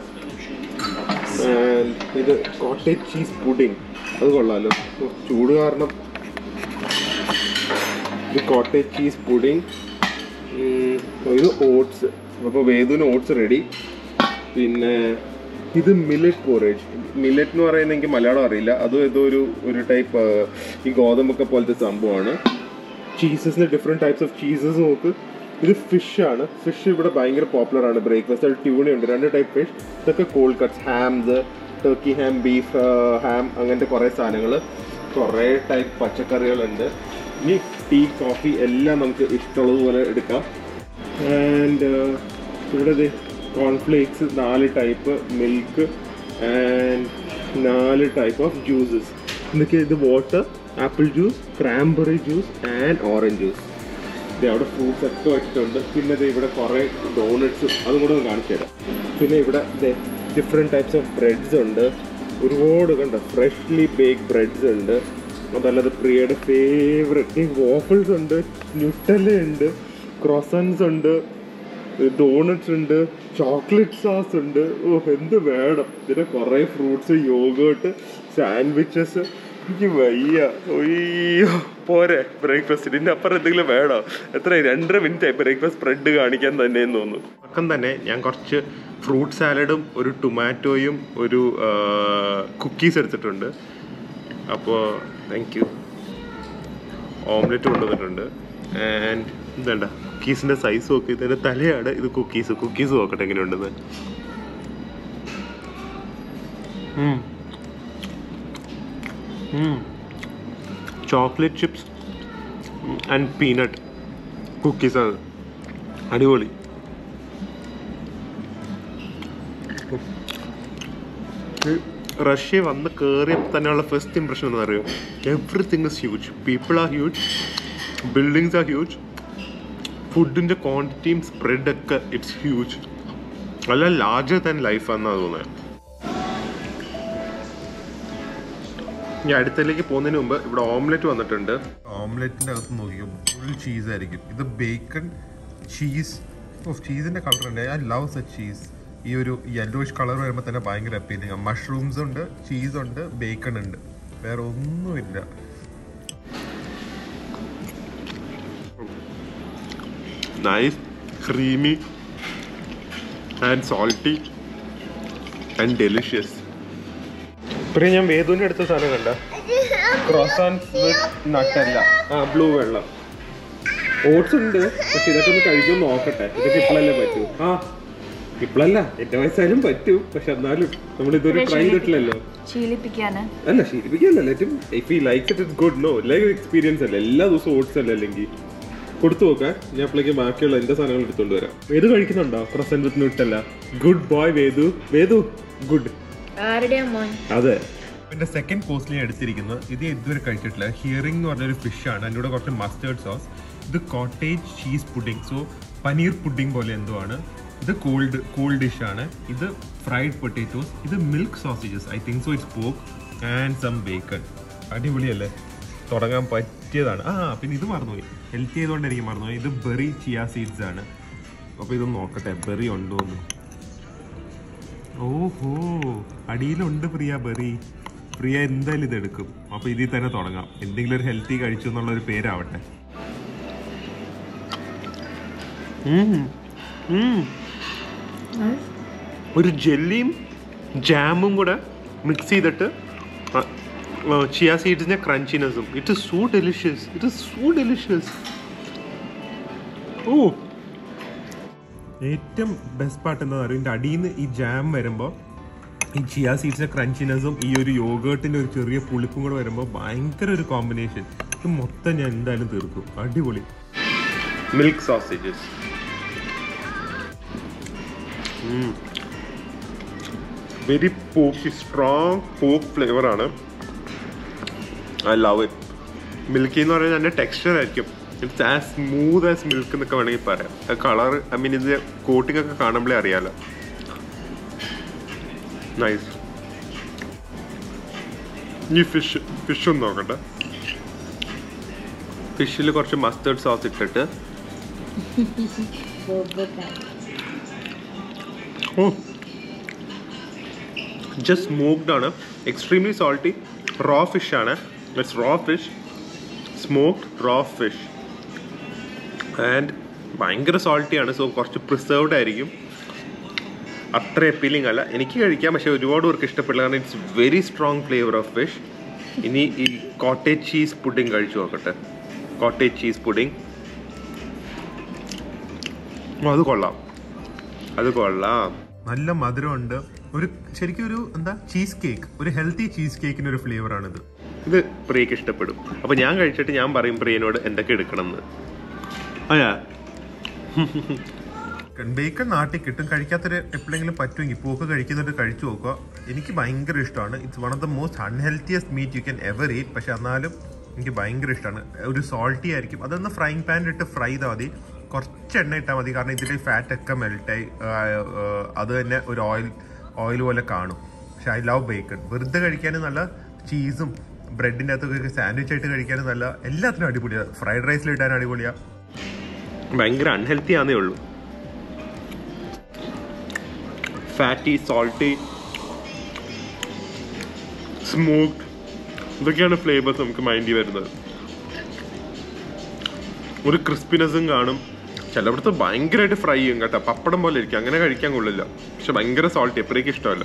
ഇത് കോട്ടേജ് ചീസ് പുഡിംഗ് അത് കൊള്ളാലോ ഓ, ചൂട് കാരണം ഇത് കോട്ടേജ് ചീസ് പുഡിംഗ് ഇത് ഓട്സ് അപ്പോൾ വേദുവിന് ഓട്സ് റെഡി പിന്നെ ഇത് മില്ലറ്റ് പോറേജ് മില്ലറ്റ് എന്ന് പറയുന്നത് എനിക്ക് മലയാളം അറിയില്ല അതും ഏതോ ഒരു ഒരു ടൈപ്പ് ഈ ഗോതമ്പൊക്കെ പോലത്തെ സംഭവമാണ് ചീസസിന് ഡിഫറെൻറ്റ് ടൈപ്സ് ഓഫ് ചീസസ് നോക്ക് ഇത് ഫിഷ് ആണ് ഫിഷ് ഇവിടെ ഭയങ്കര പോപ്പുലർ ആണ് ബ്രേക്ക്ഫാസ്റ്റ് ട്യൂണ ഉണ്ട് രണ്ട് ടൈപ്പ് ഫിഷ് ഇതൊക്കെ cold cuts hams turkey ham beef ham അങ്ങനത്തെ കുറേ സാധനങ്ങൾ കുറേ ടൈപ്പ് പച്ചക്കറികളുണ്ട് ഇനി ടീ കോഫി എല്ലാം നമുക്ക് ഇഷ്ടമുള്ളതുപോലെ എടുക്കാം ആൻഡ് ഇവിടെ കോൺഫ്ലേക്സ് നാല് ടൈപ്പ് മിൽക്ക് ആൻഡ് നാല് ടൈപ്പ് ഓഫ് ജ്യൂസസ് എന്തൊക്കെ ഇത് water apple juice cranberry juice and orange juice ഇത് അവിടെ ഫ്രൂട്ട്സ് ഒക്കെ വെച്ചിട്ടുണ്ട് പിന്നെ ഇത് ഇവിടെ കുറേ ഡോണറ്റ്സും അതും കൂടെ ഒന്ന് കാണിച്ചു തരാം പിന്നെ ഇവിടെ ഡിഫറെൻറ്റ് ടൈപ്സ് ഓഫ് ബ്രെഡ്സ് ഉണ്ട് ഒരുപാട് കണ്ട ഫ്രഷ്ലി ബേക്ക് ബ്രെഡ്സ് ഉണ്ട് അതല്ലാതെ പ്രിയയുടെ ഫേവറേറ്റ് വാഫിൾസ് ഉണ്ട് ന്യൂട്ടല്ല ഉണ്ട് ക്രോസൻസ് ഉണ്ട് ഡോണറ്റ്സ് ഉണ്ട് ചോക്ലേറ്റ് സോസ് ഉണ്ട് ഓ എന്ത് വേണം ഇതിന് കുറേ ഫ്രൂട്ട്സ് യോഗേർട്ട് സാൻഡ്വിച്ചസ് എനിക്ക് വയ്യ ഒയ്യോ പോരെ ബ്രേക്ക്ഫാസ്റ്റ് ഇതിൻ്റെ അപ്പുറം എന്തെങ്കിലും വേണോ എത്ര രണ്ടര മിനിറ്റ് ആയി ബ്രേക്ക്ഫാസ്റ്റ് സ്പ്രെഡ് കാണിക്കാൻ തന്നെ തോന്നുന്നു പക്കം തന്നെ ഞാൻ കുറച്ച് ഫ്രൂട്ട് സാലഡും ഒരു ടൊമാറ്റോയും ഒരു കുക്കീസ് എടുത്തിട്ടുണ്ട് അപ്പോൾ താങ്ക് യു ഓംലെറ്റ് കൊണ്ടുവന്നിട്ടുണ്ട് ആൻഡ് ഇതണ്ട കുക്കീസിൻ്റെ സൈസ് നോക്കി ഇതിൻ്റെ തലയാണ് ഇത് കുക്കീസ് കുക്കീസ് നോക്കട്ടെ എങ്ങനെയുണ്ടെന്ന് ചോക്ലേറ്റ് ചിപ്സ് ആൻഡ് പീനട്ട് കുക്കീസാണ് അടിപൊളി റഷ്യ വന്ന് കയറിയപ്പോൾ തന്നെയുള്ള ഫസ്റ്റ് ഇംപ്രഷൻ എന്ന് അറിയോ everything is huge people are huge buildings are huge ഫുഡിൻ്റെ ക്വാണ്ടിറ്റിയും സ്പ്രെഡൊക്കെ ഇറ്റ്സ് ഹ്യൂജ് അല്ല ലാർജർ ദാൻ ലൈഫ് എന്നാണ് തോന്നുന്നത് ഇനി അടുത്തതിലേക്ക് പോകുന്നതിന് മുമ്പ് ഇവിടെ ഓംലെറ്റ് വന്നിട്ടുണ്ട് ഓംലെറ്റിൻ്റെ അകത്ത് നോക്കിയോ ഫുൾ ചീസ് ആയിരിക്കും ഇത് ബേക്കൺ ചീസ് ഓഫ് ചീസിൻ്റെ കളർ ഉണ്ട് ഐ ലവ് സച്ച് ചീസ് ഈ ഒരു യെല്ലോയിഷ് കളർ വരുമ്പോൾ തന്നെ ഭയങ്കര അപ്പീലിംഗ് മഷ്റൂംസ് ഉണ്ട് ചീസ് ഉണ്ട് ബേക്കൺ ഉണ്ട് വേറെ ഒന്നുമില്ല nice creamy and salty and delicious ഇപ്പം ഞാൻ വേദുവിൻ്റെ അടുത്ത സാധനം കണ്ട ക്രോസാൻസ് വിത്ത് നട്ടല്ല ആ ബ്ലൂ വെള്ളം ഓട്സ് ഉണ്ട് പക്ഷെ ഇതൊക്കെ ഒന്ന് കഴിക്കുമെന്ന് നോക്കട്ടെ ഇതൊക്കെ ഇപ്പോഴല്ലേ പറ്റൂ ആ ഇപ്പോഴല്ല എന്റെ വയസ്സായാലും പറ്റൂ പക്ഷെ എന്നാലും നമ്മൾ ഇതുവരെ ട്രൈ ചെയ്തിട്ടില്ലല്ലോ ശീലിപ്പിക്കാന് അല്ല ശീലിപ്പിക്കല്ല ലെറ്റും ഇഫ് ഈ like it is good no life experience അല്ല എല്ലാ ദിവസവും ഓട്സ് അല്ല അല്ലെങ്കിൽ കൊടുത്തു നോക്കാൻ ഞാൻ അപ്പോഴേക്ക് ബാക്കിയുള്ള എന്റെ സാധനങ്ങൾ എടുത്തോണ്ട് വരാം വേദു കഴിക്കുന്നുണ്ടോ present with Nutella good boy Vedu Vedu good ആരുടെയാ മോൻ അതെ എന്റെ സെക്കൻഡ് കോഴ്സിൽ ഞാൻ എടുത്തിരിക്കുന്നത് ഇത് ഇതുവരെ കഴിച്ചിട്ടില്ല ഹിയറിംഗ് എന്ന് പറഞ്ഞൊരു ഫിഷ് ആണ് അതിൻ്റെ കൂടെ കുറച്ച് മസ്റ്റേർഡ് സോസ് ഇത് cottage cheese pudding so paneer pudding പോലെ എന്തോ ആണ് ഇത് കോൾഡ് കോൾഡ് ഡിഷ് ആണ് ഇത് ഫ്രൈഡ് പൊട്ടേറ്റോസ് ഇത് milk sausages I think so it's pork and some bacon അടിപൊളിയല്ലേ തുടങ്ങാൻ പറ്റിയതാണ് ആ പിന്നെ ഇത് മറന്നുപോയി ഹെൽത്ത് ചെയ്തുകൊണ്ട് എനിക്ക് മറന്നുപോയി ഇത് ബെറി ചിയ സീഡ്സ് ആണ് അപ്പോൾ ഇതൊന്ന് നോക്കട്ടെ ബെറി ഉണ്ടോ എന്ന് ഓഹോ അടിയിലുണ്ട് പ്രിയ ബെറി പ്രിയ എന്തായാലും ഇത് എടുക്കും അപ്പൊ ഇതിൽ തന്നെ തുടങ്ങാം എന്തെങ്കിലും ഒരു ഹെൽത്തി കഴിച്ചു എന്നുള്ള ഒരു പേരാവട്ടെ ഉം. ഉം. ഒരു ജെല്ലിയും ജാമും കൂടെ മിക്സ് ചെയ്തിട്ട് ചിയ സീഡ്സിന്റെ ക്രഞ്ചിനെസ്സും it is so delicious it is so delicious ഓ ഏറ്റവും ബെസ്റ്റ് പാർട്ട് എന്താ പറയുക ഇതിൻ്റെ അടിയിൽ നിന്ന് ഈ ജാം വരുമ്പോൾ ഈ ചിയ സീഡ്സിന്റെ ക്രഞ്ചിനെസ്സും ഈ ഒരു യോഗേർട്ടിന്റെ ഒരു ചെറിയ പുളിപ്പും കൂടെ വരുമ്പോൾ ഭയങ്കര ഒരു കോമ്പിനേഷൻ ഇത് മൊത്തം ഞാൻ എന്തായാലും തീർക്കും അടിപൊളി milk sausages very pork strong pork flavour ആണ് ഐ ലവ് ഇറ്റ് മിൽക്കി എന്ന് പറയുന്നത് അതിൻ്റെ ടെക്സ്ചർ ആയിരിക്കും it's as smooth as milk എന്നൊക്കെ വേണമെങ്കിൽ പറയാം കളർ ഐ മീൻ ഇത് കോട്ടിംഗ് ഒക്കെ കാണുമ്പോഴേ അറിയാലോ നൈസ് ഈ ഫിഷ് ഫിഷ് ഒന്ന് നോക്കട്ടെ ഫിഷിൽ കുറച്ച് മസ്റ്റേർഡ് സോസ് ഇട്ടിട്ട് ഓ ജസ്റ്റ് സ്മോക്ഡ് ആണ് എക്സ്ട്രീംലി സോൾട്ടി റോ ഫിഷ് ആണ് it's raw fish smoked raw fish and ഭയങ്കര സോൾട്ടി ആണ് സോ കുറച്ച് പ്രിസർവ്ഡ് ആയിരിക്കും അത്ര അപ്പീലിംഗ് അല്ല എനിക്ക് കഴിക്കാം പക്ഷെ ഒരുപാട് പേർക്ക് ഇഷ്ടപ്പെടില്ല കാരണം it's very strong flavour of fish ഇനി ഈ കോട്ടേജ് ചീസ് പുഡിംഗ് കഴിച്ചു നോക്കട്ടെ കോട്ടേജ് ചീസ് പുഡിംഗ് അത് കൊള്ളാം അത് കൊള്ളാം നല്ല മധുരമുണ്ട് ഒരു ശരിക്കും ഒരു എന്താ ചീസ് കേക്ക് ഒരു ഹെൽത്തി ചീസ് കേക്കിന്റെ ഒരു ഫ്ലേവർ ആണിത് ഇത് പ്രിയക്ക് ഇഷ്ടപ്പെടും അപ്പൊ ഞാൻ കഴിച്ചിട്ട് ഞാൻ പറയും പ്രിയനോട് എന്തൊക്കെ എടുക്കണം എന്ന് അയാ ബേക്കൺ നാട്ടിൽ കിട്ടും കഴിക്കാത്തൊരു എപ്പോഴെങ്കിലും പറ്റുമെങ്കിൽ പോക്ക് കഴിക്കുന്നവർ കഴിച്ചു നോക്കുക എനിക്ക് ഭയങ്കര ഇഷ്ടമാണ് it's one of the most unhealthiest meat you can ever eat പക്ഷെ എന്നാലും എനിക്ക് ഭയങ്കര ഇഷ്ടമാണ് ഒരു സോൾട്ടി ആയിരിക്കും അതൊന്ന് ഫ്രൈങ് പാനിൽ ഇട്ട് ഫ്രൈ ചെയ്താൽ മതി കുറച്ച് എണ്ണ ഇട്ടാൽ മതി കാരണം ഇതിൽ ഫാറ്റ് ഒക്കെ മെൽട്ടായി അത് തന്നെ ഒരു ഓയിൽ ഓയിൽ പോലെ കാണും പക്ഷെ ഐ ലവ് ബേക്കൺ വെറുതെ കഴിക്കാനും നല്ല ചീസും ബ്രെഡിൻ്റെ അകത്തൊക്കെ സാൻഡ്വിച്ച് ആയിട്ട് കഴിക്കാനും നല്ല എല്ലാത്തിനും അടിപൊളിയാണ് ഫ്രൈഡ് റൈസിൽ ഇടാൻ അടിപൊളിയാണ് ഭയങ്കര അൺഹെൽത്തി ആണെന്നേ ഉള്ളൂ ഫാറ്റി സോൾട്ടി സ്മോക്ക് ഇതൊക്കെയാണ് ഫ്ലേവേഴ്സ് നമുക്ക് മൈൻഡിൽ വരുന്നത് ഒരു ക്രിസ്പിനെസ്സും കാണും ചിലയിടത്ത് ഭയങ്കരമായിട്ട് ഫ്രൈ ചെയ്യും കേട്ടോ പപ്പടം പോലെ ഇരിക്കും അങ്ങനെ കഴിക്കാൻ കൊള്ളില്ല പക്ഷെ ഭയങ്കര സോൾട്ടി എപ്പോഴേക്കും ഇഷ്ടമല്ല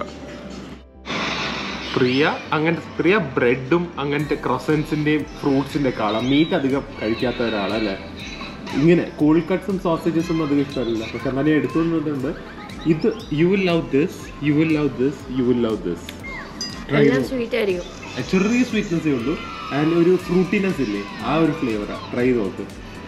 പ്രിയ അങ്ങനത്തെ പ്രിയ ബ്രെഡും അങ്ങനത്തെ ക്രൊസൻസിന്റെയും ഫ്രൂട്ട്സിന്റെ ഒക്കെ ആളാണ് മീറ്റ് അധികം കഴിക്കാത്ത ഒരാളല്ലേ ഇങ്ങനെ കൂൾ കട്ട്സും സോസേജസ് ഒന്നും അധികം ഇഷ്ടമല്ല പക്ഷെ എന്നാലും ഞാൻ എടുത്തു തന്നിട്ടുണ്ട് ഇത് you will love this you will love this you will love this എല്ലാം സ്വീറ്റ് ആയിരിക്കും ചെറിയ സ്വീറ്റ്നെസ്സേ ഉള്ളൂ ആൻഡ് ഒരു ഫ്രൂട്ടിനെസ് ഇല്ലേ ആ ഒരു ഫ്ലേവറാണ് ട്രൈ ചെയ്ത് നോക്ക്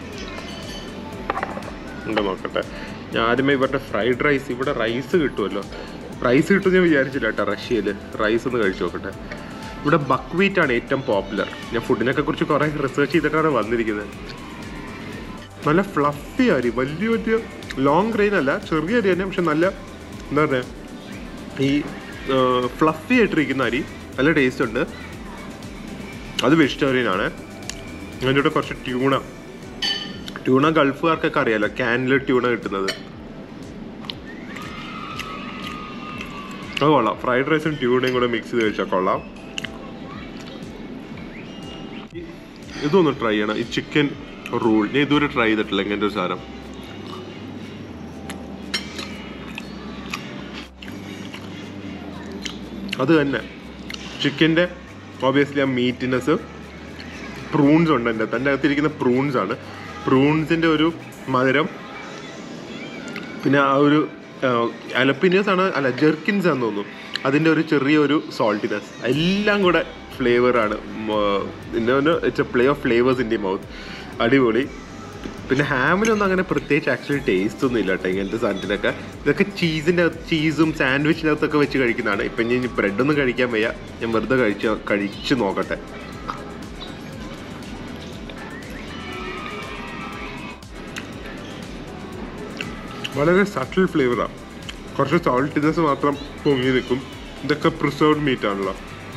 ഉണ്ട് നോക്കട്ടെ ഞാൻ ആദ്യമേ ഇവരുടെ ഫ്രൈഡ് റൈസ് ഇവിടെ റൈസ് കിട്ടുമല്ലോ റൈസ് കിട്ടും ഞാൻ വിചാരിച്ചില്ല കേട്ടോ റഷ്യയിൽ റൈസ് ഒന്ന് കഴിച്ചു നോക്കട്ടെ ഇവിടെ ബക്വീറ്റ് ആണ് ഏറ്റവും പോപ്പുലർ ഞാൻ ഫുഡിനൊക്കെ കുറിച്ച് കുറേ റിസർച്ച് ചെയ്തിട്ടാണ് വന്നിരിക്കുന്നത് നല്ല ഫ്ലഫി അരി വലിയ വലിയ ലോങ് ഗ്രെയിൻ അല്ല ചെറിയ അരി തന്നെ പക്ഷെ നല്ല എന്താ പറയുക ഈ ഫ്ലഫി ആയിട്ടിരിക്കുന്ന അരി നല്ല ടേസ്റ്റ് ഉണ്ട് അത് വെജിറ്റേറിയൻ ആണ് അതിൻ്റെ കൂടെ കുറച്ച് ട്യൂണ ട്യൂണ ഗൾഫുകാർക്കൊക്കെ അറിയാലോ ക്യാനിൽ ട്യൂണ കിട്ടുന്നത് അത് കൊള്ളാം ഫ്രൈഡ് റൈസും ട്യൂണയും കൂടെ മിക്സ് ചെയ്ത് വെച്ചാൽ കൊള്ളാം ഇതൊന്ന് ട്രൈ ചെയ്യണം ഈ ചിക്കൻ റൂൾ ഞാൻ ഇതുവരെ ട്രൈ ചെയ്തിട്ടില്ല ഇങ്ങനത്തെ ഒരു സാധനം അത് തന്നെ ചിക്കൻ്റെ ഓബിയസ്ലി ആ മീറ്റിനെസ് പ്രൂൺസ് ഉണ്ട് എൻ്റെ തൻ്റെ അകത്തിരിക്കുന്ന പ്രൂൺസ് ആണ് പ്രൂൺസിൻ്റെ ഒരു മധുരം പിന്നെ ആ ഒരു അലപ്പിനിയസ് ആണ് അല്ല ജെർക്കിൻസ് ആണെന്ന് തോന്നുന്നു അതിൻ്റെ ഒരു ചെറിയൊരു സോൾട്ടിനെസ് എല്ലാം കൂടെ ഫ്ലേവറാണ് it's a play of flavours in the mouth അടിപൊളി പിന്നെ ഹാമിലൊന്നും അങ്ങനെ പ്രത്യേകിച്ച് ആക്ച്വലി ടേസ്റ്റ് ഒന്നും ഇല്ല കേട്ടോ ഇങ്ങനത്തെ സാധനത്തിനൊക്കെ ഇതൊക്കെ ചീസിൻ്റെ ചീസും സാൻഡ്വിച്ചിനകത്തൊക്കെ വെച്ച് കഴിക്കുന്നതാണ് ഇപ്പം ഇനി ബ്രെഡൊന്നും കഴിക്കാൻ വയ്യ ഞാൻ വെറുതെ കഴിച്ച് കഴിച്ച് നോക്കട്ടെ വളരെ സട്ടിൽ ഫ്ലേവറാണ് കുറച്ച് സോൾട്ടിനെസ് മാത്രം പൊങ്ങി നിൽക്കും ഇതൊക്കെ പ്രിസർവ്ഡ് മീറ്റ് ആണല്ലോ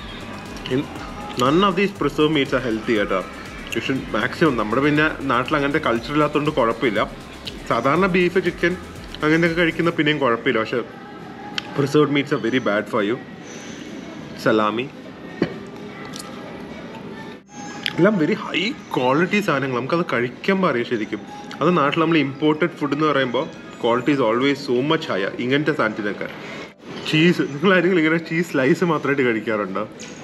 none of these preserve meats ആ ഹെൽത്തി കേട്ടോ പക്ഷെ മാക്സിമം നമ്മുടെ പിന്നെ നാട്ടിൽ അങ്ങനത്തെ കൾച്ചർ ഇല്ലാത്തതുകൊണ്ട് കുഴപ്പമില്ല സാധാരണ ബീഫ് ചിക്കൻ അങ്ങനെയൊക്കെ കഴിക്കുന്ന പിന്നെയും കുഴപ്പമില്ല പക്ഷെ preserved meats are very bad for you salami എല്ലാം വെരി ഹൈ ക്വാളിറ്റി സാധനങ്ങൾ നമുക്കത് കഴിക്കുമ്പോൾ അറിയാം ശരിക്കും അത് നാട്ടിൽ നമ്മൾ ഇമ്പോർട്ടഡ് ഫുഡ് എന്ന് പറയുമ്പോൾ quality is always so much high ഇങ്ങനത്തെ സാധനത്തിനൊക്കെ ചീസ് നിങ്ങൾ ആരെങ്കിലും ഇങ്ങനെ ചീസ് സ്ലൈസ് മാത്രമായിട്ട് കഴിക്കാറുണ്ടോ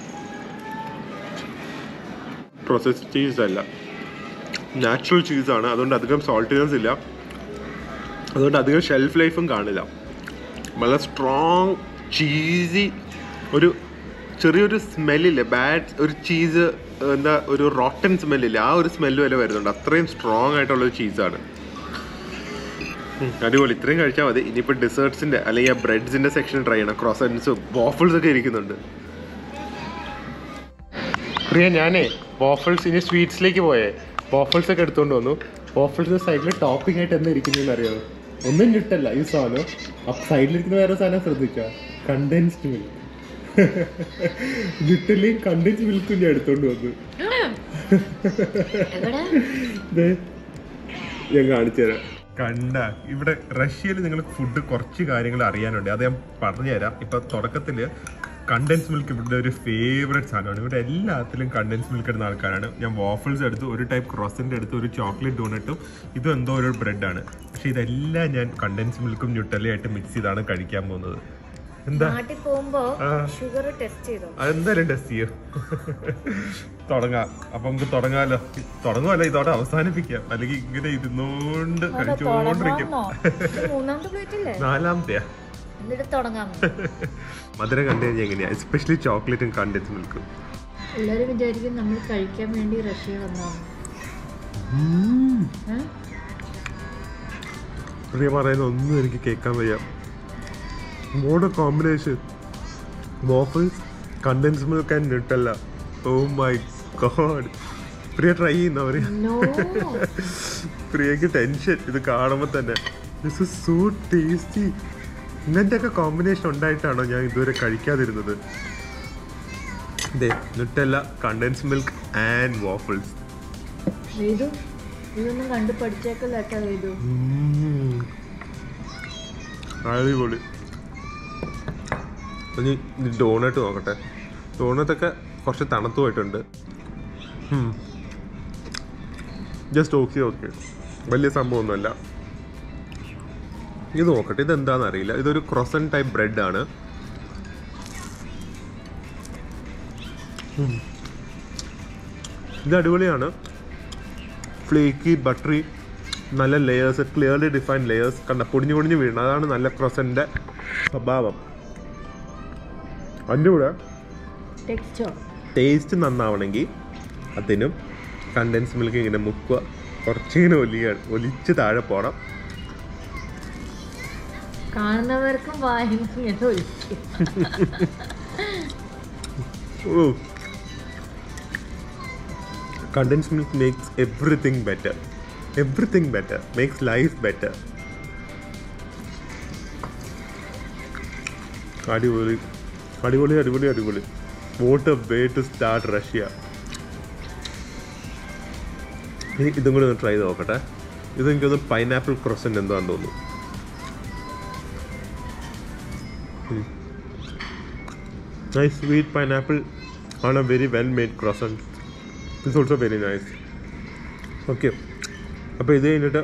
പ്രോസസ്ഡ് ചീസ് അല്ല നാച്ചുറൽ ചീസാണ് അതുകൊണ്ട് അധികം സോൾട്ടിനെസ് ഇല്ല അതുകൊണ്ട് അധികം ഷെൽഫ് ലൈഫും കാണില്ല വളരെ സ്ട്രോങ് ചീസി ഒരു ചെറിയൊരു സ്മെല്ലില്ലേ ബാഡ് ഒരു ചീസ് എന്താ ഒരു റോട്ടൻ സ്മെല്ലില്ലേ ആ ഒരു സ്മെല്ല് വരെ വരുന്നുണ്ട് അത്രയും സ്ട്രോങ് ആയിട്ടുള്ള ഒരു ചീസാണ് അടിപൊളി ഇത്രയും കഴിച്ചാൽ മതി ഇനിയിപ്പോൾ ഡെസേർട്സിൻ്റെ അല്ലെങ്കിൽ ആ ബ്രെഡ്സിൻ്റെ സെക്ഷൻ ട്രൈ ചെയ്യണം ക്രോസൻസും വാഫിൾസ് ഒക്കെ ഇരിക്കുന്നുണ്ട് പ്രിയ ഞാനേ വാഫിൾസ് ഇനി സ്വീറ്റ്സിലേക്ക് പോയേ വാഫിൾസ് ഒക്കെ എടുത്തുകൊണ്ട് വന്നു വാഫിൾസ് സൈഡിൽ ടോപ്പിംഗ് ആയിട്ട് എന്താ ഇരിക്കുന്നതെന്ന് അറിയാമോ ഒന്നും ഞെട്ടല്ല ഈ സാധനം അപ്പൊ സൈഡിലിരിക്കുന്ന വേറെ സാധനം ശ്രദ്ധിക്കുക കണ്ടൻസ്ഡ് മിൽക്ക് ലിറ്റലി കണ്ടൻസ് മിൽക്കും ഞാൻ എടുത്തോണ്ട് വന്നു എവിടെ ദേ, ഞാൻ കാണിച്ചു തരാം കണ്ട ഇവിടെ റഷ്യയിൽ നിങ്ങൾ ഫുഡ് കുറച്ച് കാര്യങ്ങൾ അറിയാനുണ്ട് അത് ഞാൻ പറഞ്ഞുതരാം ഇപ്പൊ തുടക്കത്തിൽ കണ്ടൻസ് മിൽക്ക് ഇവിടെ ഒരു ഫേവറേറ്റ് സാധനമാണ് ഇവിടെ എല്ലാത്തിലും കണ്ടൻസ് മിൽക്ക് ഇടുന്ന ആൾക്കാരാണ് ഞാൻ വാഫിൾസ് എടുത്തു ഒരു ടൈപ്പ് ക്രോസിൻ്റെ എടുത്ത് ഒരു ചോക്ലേറ്റ് ഡോണറ്റും ഇതും എന്തോ ഒരു ബ്രെഡാണ് പക്ഷേ ഇതെല്ലാം ഞാൻ കണ്ടൻസ് മിൽക്കും ന്യൂട്ടലയായിട്ട് മിക്സ് ചെയ്താണ് കഴിക്കാൻ പോകുന്നത് എന്താ നാട്ടിൽ പോകുമ്പോ ആ. ഷുഗർ ടെസ്റ്റ് ചെയ്തോ അതെന്തായാലും ടെസ്റ്റ് ചെയ്യും തുടങ്ങാം അപ്പൊ നമുക്ക് തുടങ്ങാലോ തുടങ്ങുമല്ല ഇതോടെ അവസാനിപ്പിക്കാം അല്ലെങ്കിൽ ഇങ്ങനെ ഇരുന്നോണ്ട് കഴിച്ചുകൊണ്ടിരിക്കും മൂന്നാമത്തെ പ്ലേറ്റ് അല്ലേ നാലാമത്തെയാ എന്നിട്ട് തുടങ്ങാം മധുരം കണ്ടു കഴിഞ്ഞാൽ എങ്ങനെയാ എസ്പെഷ്യലി ചോക്ലേറ്റും കണ്ടൻസ് മിൽക്കും എല്ലാരും വിചാരിക്കും നമ്മൾ കഴിക്കാൻ വേണ്ടി റഷ്യ വന്നാണ് പ്രിയ പറയുന്ന ഒന്നും എനിക്ക് കേൾക്കാൻ വയ്യ മോഡ combination waffles condensed milk and Nutella oh my God Priya try ചെയ്യുന്നവര് നോ പ്രിയക്ക് ടെൻഷൻ ഇത് കാണുമ്പോൾ തന്നെ ദിസ് ഇസ് സോ ടേസ്റ്റി ഇങ്ങനത്തെ ഒക്കെ കോമ്പിനേഷൻ ഉണ്ടായിട്ടാണോ ഞാൻ ഇതുവരെ കഴിക്കാതിരുന്നത് ഇതേ Nutella condensed milk and waffles വേദു ഇതൊന്നും കണ്ട് പഠിച്ചേക്കല്ലോ കേട്ടോ വേദു അടിപൊളി ഇനി ഡോണറ്റ് നോക്കട്ടെ ഡോണറ്റൊക്കെ കുറച്ച് തണുത്തു പോയിട്ടുണ്ട് ജസ്റ്റ് ഓക്കെ ഓക്കെ വലിയ സംഭവമൊന്നുമല്ല ഇത് നോക്കട്ടെ ഇതെന്താണെന്ന് അറിയില്ല ഇതൊരു ക്രൊസൻ ടൈപ്പ് ബ്രെഡ് ആണ് ഉം. ഇത് അടിപൊളിയാണ് ഫ്ലേക്കി ബട്ടറി നല്ല ലെയേഴ്സ് ക്ലിയർലി ഡിഫൈൻഡ് ലെയേഴ്സ് കണ്ട പൊടിഞ്ഞു പൊടിഞ്ഞു വീഴണം അതാണ് നല്ല ക്രൊസൻ്റെ സ്വഭാവം അതിൻ്റെ കൂടെ ടെക്സ്റ്റോ ടേസ്റ്റ് നന്നാവണമെങ്കിൽ അതിനും കണ്ടൻസ് മിൽക്ക് ഇങ്ങനെ മുക്കുക കുറച്ചിങ്ങനെ ഒലിയ ഒലിച്ച് താഴെ പോകണം കാണുന്നവർക്കും വായന ഒഴിക്കും oh condensed milk makes everything better everything better makes life better അടിപൊളി അടിപൊളി അടിപൊളി അടിപൊളി what a way to start Russia ഇനി ഇതും കൂടി ഒന്ന് ട്രൈ ചെയ്ത് നോക്കട്ടെ ഇത് എനിക്കൊന്ന് പൈനാപ്പിൾ ക്രൊസൻ്റ് എന്താണെന്ന് തോന്നുന്നു nice sweet pineapple on a very well made croissant it's also very nice okay അപ്പോൾ ഇത് കഴിഞ്ഞിട്ട്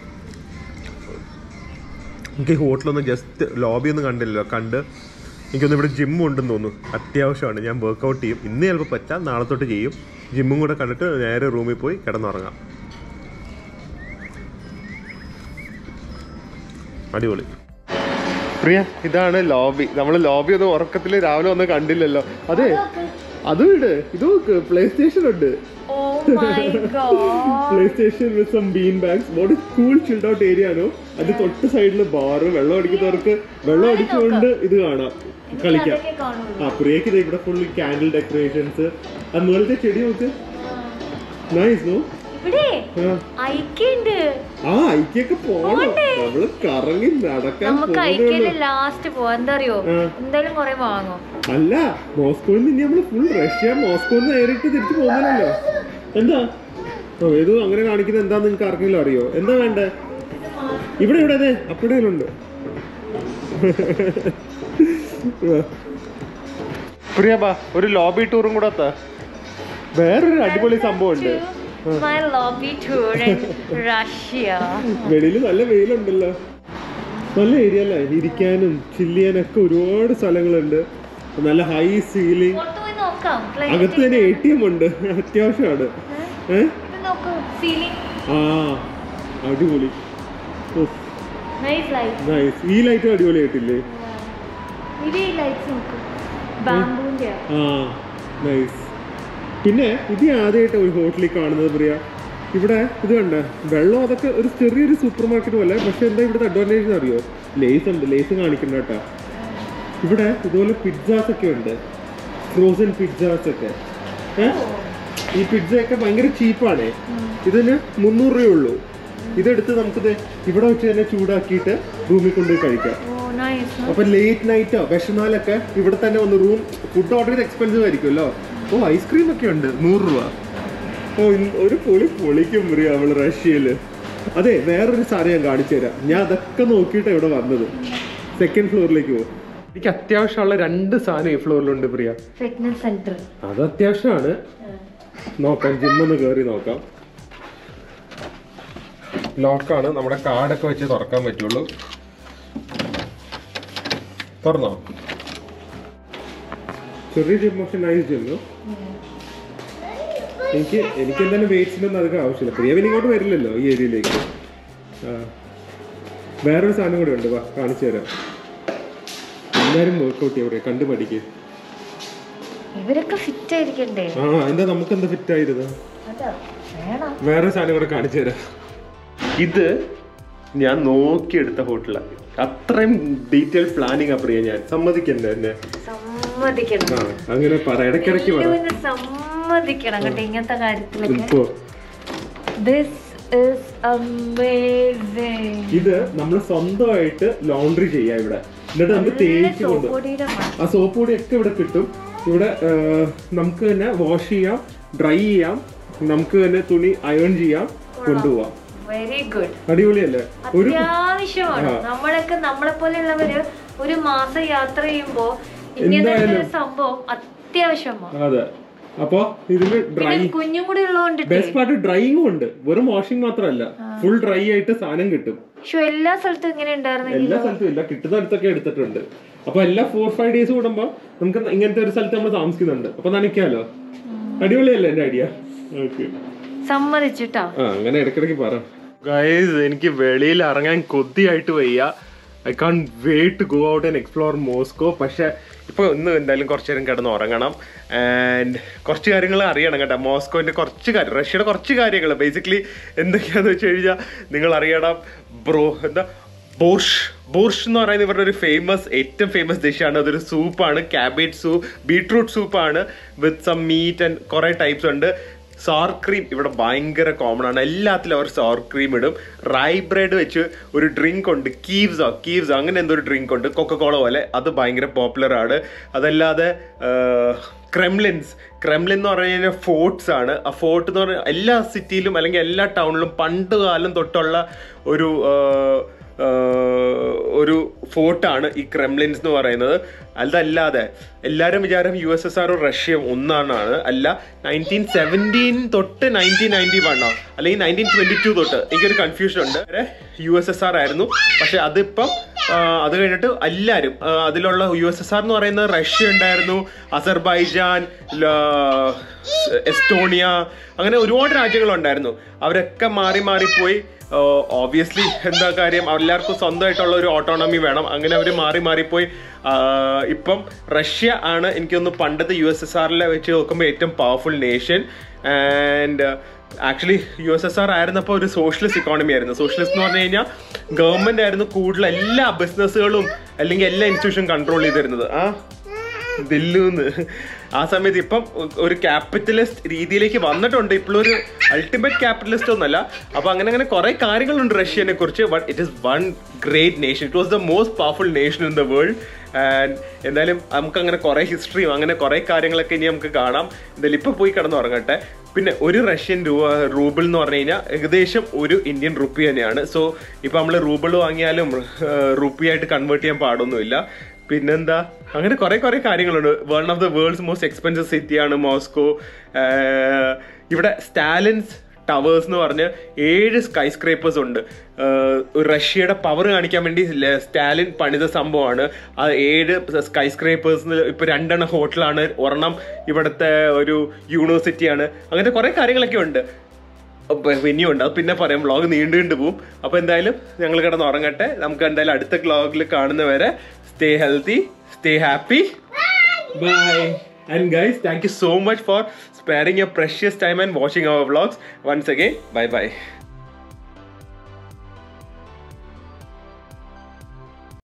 എനിക്ക് ഹോട്ടലൊന്ന് ജസ്റ്റ് ലോബി ഒന്നും കണ്ടില്ലല്ലോ കണ്ട് എനിക്കൊന്ന് ഇവിടെ ജിം ഉണ്ടെന്ന് തോന്നുന്നു അത്യാവശ്യമാണ് ഞാൻ വർക്കൗട്ട് ചെയ്യും ഇന്ന് ചിലപ്പോൾ പറ്റാം നാളെ തൊട്ട് ചെയ്യും ജിമ്മും കൂടെ കണ്ടിട്ട് നേരെ റൂമിൽ പോയി കിടന്നുറങ്ങാം അടിപൊളി പ്രിയ ഇതാണ് ലോബി നമ്മൾ ലോബി ഒന്നും ഉറക്കത്തിൽ രാവിലെ ഒന്നും കണ്ടില്ലല്ലോ അതെ അതും ഇട് ഇത് നോക്ക് പ്ലേ സ്റ്റേഷൻ ഉണ്ട് oh my God play station with some bean bags what is cool chilled out area ആണോ അത് തൊട്ട് സൈഡിൽ ബാറ് വെള്ളം അടിക്കുന്നവർക്ക് വെള്ളം അടിച്ചുകൊണ്ട് ഇത് കാണാം കളിക്കാം അതൊക്കെ കാണുള്ളൂ ആ പ്രിയക്ക് ഇത് ഇവിടെ ഫുൾ ക്യാൻഡിൽ ഡെക്കറേഷൻസ് അത് മുകളിലത്തെ ചെടി നോക്ക് നൈസ് നോ ഇവിടെ ആ. ഐക്യുണ്ട് ആ ഐക്യൊക്കെ പോണം നമ്മള് കറങ്ങി നടക്കാൻ നമുക്ക് പോകുന്നേ ഐക്യയില് ഉള്ളൂ. ലാസ്റ്റ് പോവാ എന്താ അറിയോ ആ. എന്തായാലും കൊറേ വാങ്ങും അല്ല മോസ്കോയിൽ നിന്ന് നമ്മള് ഫുൾ റഷ്യ മോസ്കോയിൽ നിന്ന് നേരിട്ട് തിരിച്ചു പോകുന്നില്ലല്ലോ എന്താ ഓ ഇത് അങ്ങനെ കാണിക്കുന്നത് എന്താന്ന് നിങ്ങൾക്ക് ആർക്കെങ്കിലും അറിയോ എന്താ വേണ്ടേ ഇവിടെ ഇവിടെ അതെ അപ്പിടയിലുണ്ട് പ്രിയബ ഒരു ലോബി ടൂറും കൂടെ എത്താ വേറൊരു അടിപൊളി സംഭവം ഉണ്ട് my lobby tour in Russia വെളിയിൽ നല്ല വെയിലുണ്ടല്ലോ നല്ല ഏരിയ അല്ലേ ഇരിക്കാനും ചില്ല് ചെയ്യാനൊക്കെ ഒരുപാട് സ്ഥലങ്ങളുണ്ട് നല്ല ഹൈ സീലിംഗ് പുറത്തു പോയി നോക്കാം അകത്ത് തന്നെ എ ടി എം ഉണ്ട് അത്യാവശ്യമാണ് ഏ ഇത് നോക്കൂ സീലിംഗ് ആ അടിപൊളി നൈസ് ലൈറ്റ് നൈസ് ഈ ലൈറ്റും അടിപൊളിയായിട്ടില്ലേ ഇത് ഈ ലൈറ്റ്സ് നോക്കൂ ബാംബൂന്റെ ആ നൈസ് പിന്നെ ഇത് ആദ്യമായിട്ട് ഒരു ഹോട്ടലിൽ കാണുന്നത് പ്രിയ ഇവിടെ ഇത് കണ്ട വെള്ളം അതൊക്കെ ഒരു ചെറിയൊരു സൂപ്പർ മാർക്കറ്റ് പോലെ പക്ഷെ എന്താ ഇവിടുത്തെ അഡ്വാൻറ്റേജ് അറിയോ ലേസ് ഉണ്ട് ലേസ് കാണിക്കണ്ട കേട്ടാ ഇവിടെ ഇതുപോലെ പിസ്സാസ് ഒക്കെ ഉണ്ട് ഫ്രോസൺ പിസ്സാസ് ഒക്കെ ഏ? ഈ പിസ്സ ഒക്കെ ഭയങ്കര ചീപ്പാണേ ഇതിന് മുന്നൂറ് രൂപയേ ഉള്ളൂ ഇതെടുത്ത് നമുക്കിത് ഇവിടെ വെച്ച് തന്നെ ചൂടാക്കിയിട്ട് റൂമിൽ കൊണ്ടുപോയി കഴിക്കാം ഓ നൈസ് അപ്പൊ ലേറ്റ് നൈറ്റോ വിഷമാലൊക്കെ ഇവിടെ തന്നെ വന്ന് റൂം ഫുഡ് ഓർഡർ ചെയ്ത് എക്സ്പെൻസീവ് ആയിരിക്കുമല്ലോ ഓ ഐസ്ക്രീം ഒക്കെ ഉണ്ട് നൂറ് രൂപ ഓ ഇന്ന് ഒരു പൊളി പൊളിക്കും പ്രിയ അവള് റഷ്യയില് അതെ വേറൊരു സാധനം ഞാൻ കാണിച്ചു തരാം ഞാൻ അതൊക്കെ നോക്കിയിട്ടാണ് ഇവിടെ വന്നത് സെക്കൻഡ് ഫ്ലോറിലേക്ക് പോകും എനിക്ക് അത്യാവശ്യമുള്ള രണ്ട് സാധനം ഈ ഫ്ലോറിലുണ്ട് പ്രിയ ഫിറ്റ്നസ് സെന്റർ അത് അത്യാവശ്യമാണ് നോക്കാം ജിമ്മൊന്ന് കയറി നോക്കാം ലോക്കാണ് നമ്മുടെ കാർഡൊക്കെ വെച്ച് തുറക്കാൻ പറ്റുള്ളൂ തുറന്നോ ചെറിയ ജിം പക്ഷെ നൈസ് ജിമ്മ് എനിക്ക് എനിക്ക് എന്തായാലും വെയിറ്റ്സിനൊന്നും അധികം ആവശ്യമില്ല പ്രിയവിന് ഇങ്ങോട്ട് വരില്ലല്ലോ ഈ ഏരിയയിലേക്ക് ആ വേറൊരു സാധനം കൂടെ ഉണ്ട് വാ കാണിച്ചു തരാം എല്ലാവരും വർക്കൗട്ട് ചെയ്യാം കണ്ടു പഠിക്കുക ഇവരൊക്കെ ഫിറ്റ് ആയിരിക്കണ്ടേ ആ എന്താ നമുക്ക് എന്താ ഫിറ്റ് ആയിരുന്നു അതാ വേണം വേറെ സാധനം കൂടെ കാണിച്ചു തരാം ഇത് ഞാൻ നോക്കിയെടുത്ത ഹോട്ടലാണ് അത്രയും ഡീറ്റെയിൽ പ്ലാനിങ് ആ പ്രിയ ഞാൻ സമ്മതിക്കണ്ടേ എന്നെ സമ്മതിക്കണം ആ അങ്ങനെ പറ ഇടയ്ക്കിടയ്ക്ക് പറ ലുലുവിന് സമ്മതിക്കണം കേട്ടോ ഇങ്ങനത്തെ കാര്യത്തിലൊക്കെ ഇപ്പോ ദിസ് ഇസ് അമേസിംഗ് ഇത് നമ്മൾ സ്വന്തമായിട്ട് ലോണ്ടറി ചെയ്യാം ഇവിടെ എന്നിട്ട് നമുക്ക് തേച്ച് കൊണ്ട് പൊടിയുടെ മണം ആ സോപ്പ് പൊടി ഒക്കെ ഇവിടെ കിട്ടും ഇവിടെ ആ, നമുക്ക് തന്നെ വാഷ് ചെയ്യാം ഡ്രൈ ചെയ്യാം നമുക്ക് തന്നെ തുണി അയൺ ചെയ്യാം കൊണ്ടുപോവാം വെരി ഗുഡ് അടിപൊളിയല്ലേ ഒരു അത്യാവശ്യമാണ് നമ്മളൊക്കെ നമ്മളെ പോലെയുള്ളവര് ഒരു മാസം യാത്ര ചെയ്യുമ്പോ ഇങ്ങനത്തെ ഒരു സംഭവം അത്യാവശ്യമാണ് അതെ അപ്പൊ ഇതില് ഡ്രൈ പിന്നെ കുഞ്ഞും കൂടി ഉള്ളതുകൊണ്ടിട്ട് ബെസ്റ്റ് പാർട്ട് ഡ്രൈയിങ്ങും ഉണ്ട് വെറും വാഷിംഗ് മാത്രമല്ല ഫുൾ ഡ്രൈ ആയിട്ട് സാധനം കിട്ടും പക്ഷെ എല്ലാ സ്ഥലത്തും ഇങ്ങനെ ഉണ്ടായിരുന്നെങ്കിൽ എല്ലാ സ്ഥലത്തും ഇല്ല കിട്ടുന്ന അടുത്തൊക്കെ എടുത്തിട്ടുണ്ട് അപ്പൊ എല്ലാ ഫോർ ഫൈവ് ഡേയ്സ് കൂടുമ്പോ നമുക്ക് ഇങ്ങനത്തെ ഒരു സ്ഥലത്ത് നമ്മൾ താമസിക്കുന്നുണ്ട് അപ്പൊ നനയ്ക്കാലോ അടിപൊളിയല്ലേ എന്റെ ഐഡിയ ഓക്കെ സമ്മതിച്ചിട്ടാ ആ അങ്ങനെ ഇടയ്ക്കിടയ്ക്ക് പറ ഗൈസ് എനിക്ക് വെളിയിൽ ഇറങ്ങാൻ കൊതിയായിട്ട് വയ്യ I can't wait go out and explore Moscow പക്ഷെ ഇപ്പോൾ ഇന്ന് എന്തായാലും കുറച്ച് നേരം കിടന്ന് ഉറങ്ങണം ആൻഡ് കുറച്ച് കാര്യങ്ങൾ അറിയണം കേട്ടോ മോസ്കോൻ്റെ കുറച്ച് കാര്യം റഷ്യയുടെ കുറച്ച് കാര്യങ്ങൾ ബേസിക്കലി എന്തൊക്കെയാണെന്ന് വെച്ച് കഴിഞ്ഞാൽ നിങ്ങൾ അറിയണം ബ്രോ എന്താ ബോർഷ് ബോർഷ് എന്ന് പറയുന്നത് ഇവരുടെ ഒരു ഫേമസ് ഏറ്റവും ഫേമസ് ഡിഷാണ് അതൊരു സൂപ്പാണ് ക്യാബേജ് സൂപ്പ് ബീട്രൂട്ട് സൂപ്പാണ് വിത്ത് സം മീറ്റ് ആൻഡ് കുറേ ടൈപ്സ് ഉണ്ട് സോർ ക്രീം ഇവിടെ ഭയങ്കര കോമൺ ആണ് എല്ലാത്തിലും അവർ സോർ ക്രീം ഇടും റൈ ബ്രെഡ് വെച്ച് ഒരു ഡ്രിങ്ക് ഉണ്ട് കീവ്സോ കീവ്സോ അങ്ങനെ എന്തോ ഒരു ഡ്രിങ്ക് ഉണ്ട് കൊക്കക്കോള പോലെ അത് ഭയങ്കര പോപ്പുലർ ആണ് അതല്ലാതെ ക്രെംലിൻസ് ക്രെംലിൻ എന്ന് പറഞ്ഞു കഴിഞ്ഞാൽ ഫോർട്ട്സ് ആണ് ആ ഫോർട്ട് എന്ന് പറഞ്ഞാൽ എല്ലാ സിറ്റിയിലും അല്ലെങ്കിൽ എല്ലാ ടൗണിലും പണ്ട് കാലം തൊട്ടുള്ള ഒരു ആ, ആഹ് ഒരു ഫോർട്ടാണ് ഈ ക്രെംലിൻസ് എന്ന് പറയുന്നത് അതല്ലാതെ എല്ലാവരും വിചാരം യു എസ് എസ് ആറും റഷ്യയും ഒന്നാണ് അല്ല നയൻറ്റീൻ സെവൻറ്റീൻ തൊട്ട് നയൻറ്റീൻ നയൻറ്റി വണ്ണോ അല്ലെങ്കിൽ നയൻറ്റീൻ ട്വൻറ്റി ടു തൊട്ട് എനിക്കൊരു കൺഫ്യൂഷൻ ഉണ്ട് യു എസ് എസ് ആർ ആയിരുന്നു പക്ഷെ അതിപ്പം ആഹ് അത് കഴിഞ്ഞിട്ട് എല്ലാവരും ആഹ് അതിലുള്ള യു എസ് എസ് ആർ എന്ന് പറയുന്നത് റഷ്യ ഉണ്ടായിരുന്നു അസർബൈജാൻ ല- എസ്റ്റോണിയ അങ്ങനെ ഒരുപാട് രാജ്യങ്ങളുണ്ടായിരുന്നു അവരൊക്കെ മാറി മാറിപ്പോയി ഓബിയസ്ലി എന്താ കാര്യം എല്ലാവർക്കും സ്വന്തമായിട്ടുള്ള ഒരു ഓട്ടോണമി വേണം അങ്ങനെ അവർ മാറി മാറിപ്പോയി ആഹ് ഇപ്പം റഷ്യ ആണ് എനിക്കൊന്ന് പണ്ടത്തെ യു എസ് എസ് ആറിലെ വെച്ച് നോക്കുമ്പോൾ ഏറ്റവും powerful nation and actually U S S R ആയിരുന്നപ്പോൾ ഒരു സോഷ്യലിസ്റ്റ് ഇക്കോണമി ആയിരുന്നു സോഷ്യലിസ്റ്റ് എന്ന് പറഞ്ഞു കഴിഞ്ഞാൽ ഗവൺമെന്റ് ആയിരുന്നു കൂടുതൽ എല്ലാ ബിസിനസ്സുകളും അല്ലെങ്കിൽ എല്ലാ ഇൻസ്റ്റിറ്റ്യൂഷനും കൺട്രോൾ ചെയ്തിരുന്നത് ആ ദില്ലൂന്ന് ആ സമയത്ത് ഇപ്പം ഒരു ക്യാപിറ്റലിസ്റ്റ് രീതിയിലേക്ക് വന്നിട്ടുണ്ട് ഇപ്പോഴും ഒരു അൾട്ടിമേറ്റ് ക്യാപിറ്റലിസ്റ്റ് ഒന്നല്ല അപ്പൊ അങ്ങനെ അങ്ങനെ കുറെ കാര്യങ്ങളുണ്ട് റഷ്യനെ കുറിച്ച് but it is one great nation it was the most powerful nation in the world and എന്തായാലും നമുക്ക് അങ്ങനെ കുറെ ഹിസ്റ്ററിയും അങ്ങനെ കുറെ കാര്യങ്ങളൊക്കെ ഇനി നമുക്ക് കാണാം എന്തായാലും ഇപ്പൊ പോയി കിടന്നുറങ്ങട്ടെ പിന്നെ ഒരു റഷ്യൻ രൂപ റൂബിൾ എന്ന് പറഞ്ഞു കഴിഞ്ഞാൽ ഏകദേശം ഒരു ഇന്ത്യൻ റുപ്പി തന്നെയാണ് സോ ഇപ്പൊ നമ്മൾ റൂബിൾ വാങ്ങിയാലും റുപ്പിയായിട്ട് കൺവേർട്ട് ചെയ്യാൻ പാടൊന്നുമില്ല പിന്നെന്താ അങ്ങനെ കുറെ കുറെ കാര്യങ്ങളുണ്ട് one of the world's most expensive സിറ്റിയാണ് മോസ്കോ ആഹ് ഇവിടെ സ്റ്റാലിൻസ് ടവേഴ്സ് എന്ന് പറഞ്ഞ് ഏഴ് സ്കൈ സ്ക്രേപ്പേഴ്സ് ഉണ്ട് ആഹ് ഒരു റഷ്യയുടെ പവർ കാണിക്കാൻ വേണ്ടി ല- സ്റ്റാലിൻ പണിത സംഭവമാണ് ആ ഏഴ് സ്കൈ സ്ക്രേപ്പേഴ്സ് ഇപ്പൊ രണ്ടെണ്ണം ഹോട്ടലാണ് ഒരെണ്ണം ഇവിടുത്തെ ഒരു യൂണിവേഴ്സിറ്റിയാണ് അങ്ങനത്തെ കുറെ കാര്യങ്ങളൊക്കെ ഉണ്ട് അപ്പൊ ഇനിയുണ്ട് അത് പിന്നെ പറയാം വ്ളോഗ് നീണ്ടു നീണ്ടു പോവും അപ്പൊ എന്തായാലും ഞങ്ങൾ കിടന്ന് ഉറങ്ങട്ടെ നമുക്ക് എന്തായാലും അടുത്ത വ്ളോഗിൽ കാണുന്നവരെ stay healthy stay happy bye and guys thank you so much for sparing your precious time and watching our vlogs once again bye by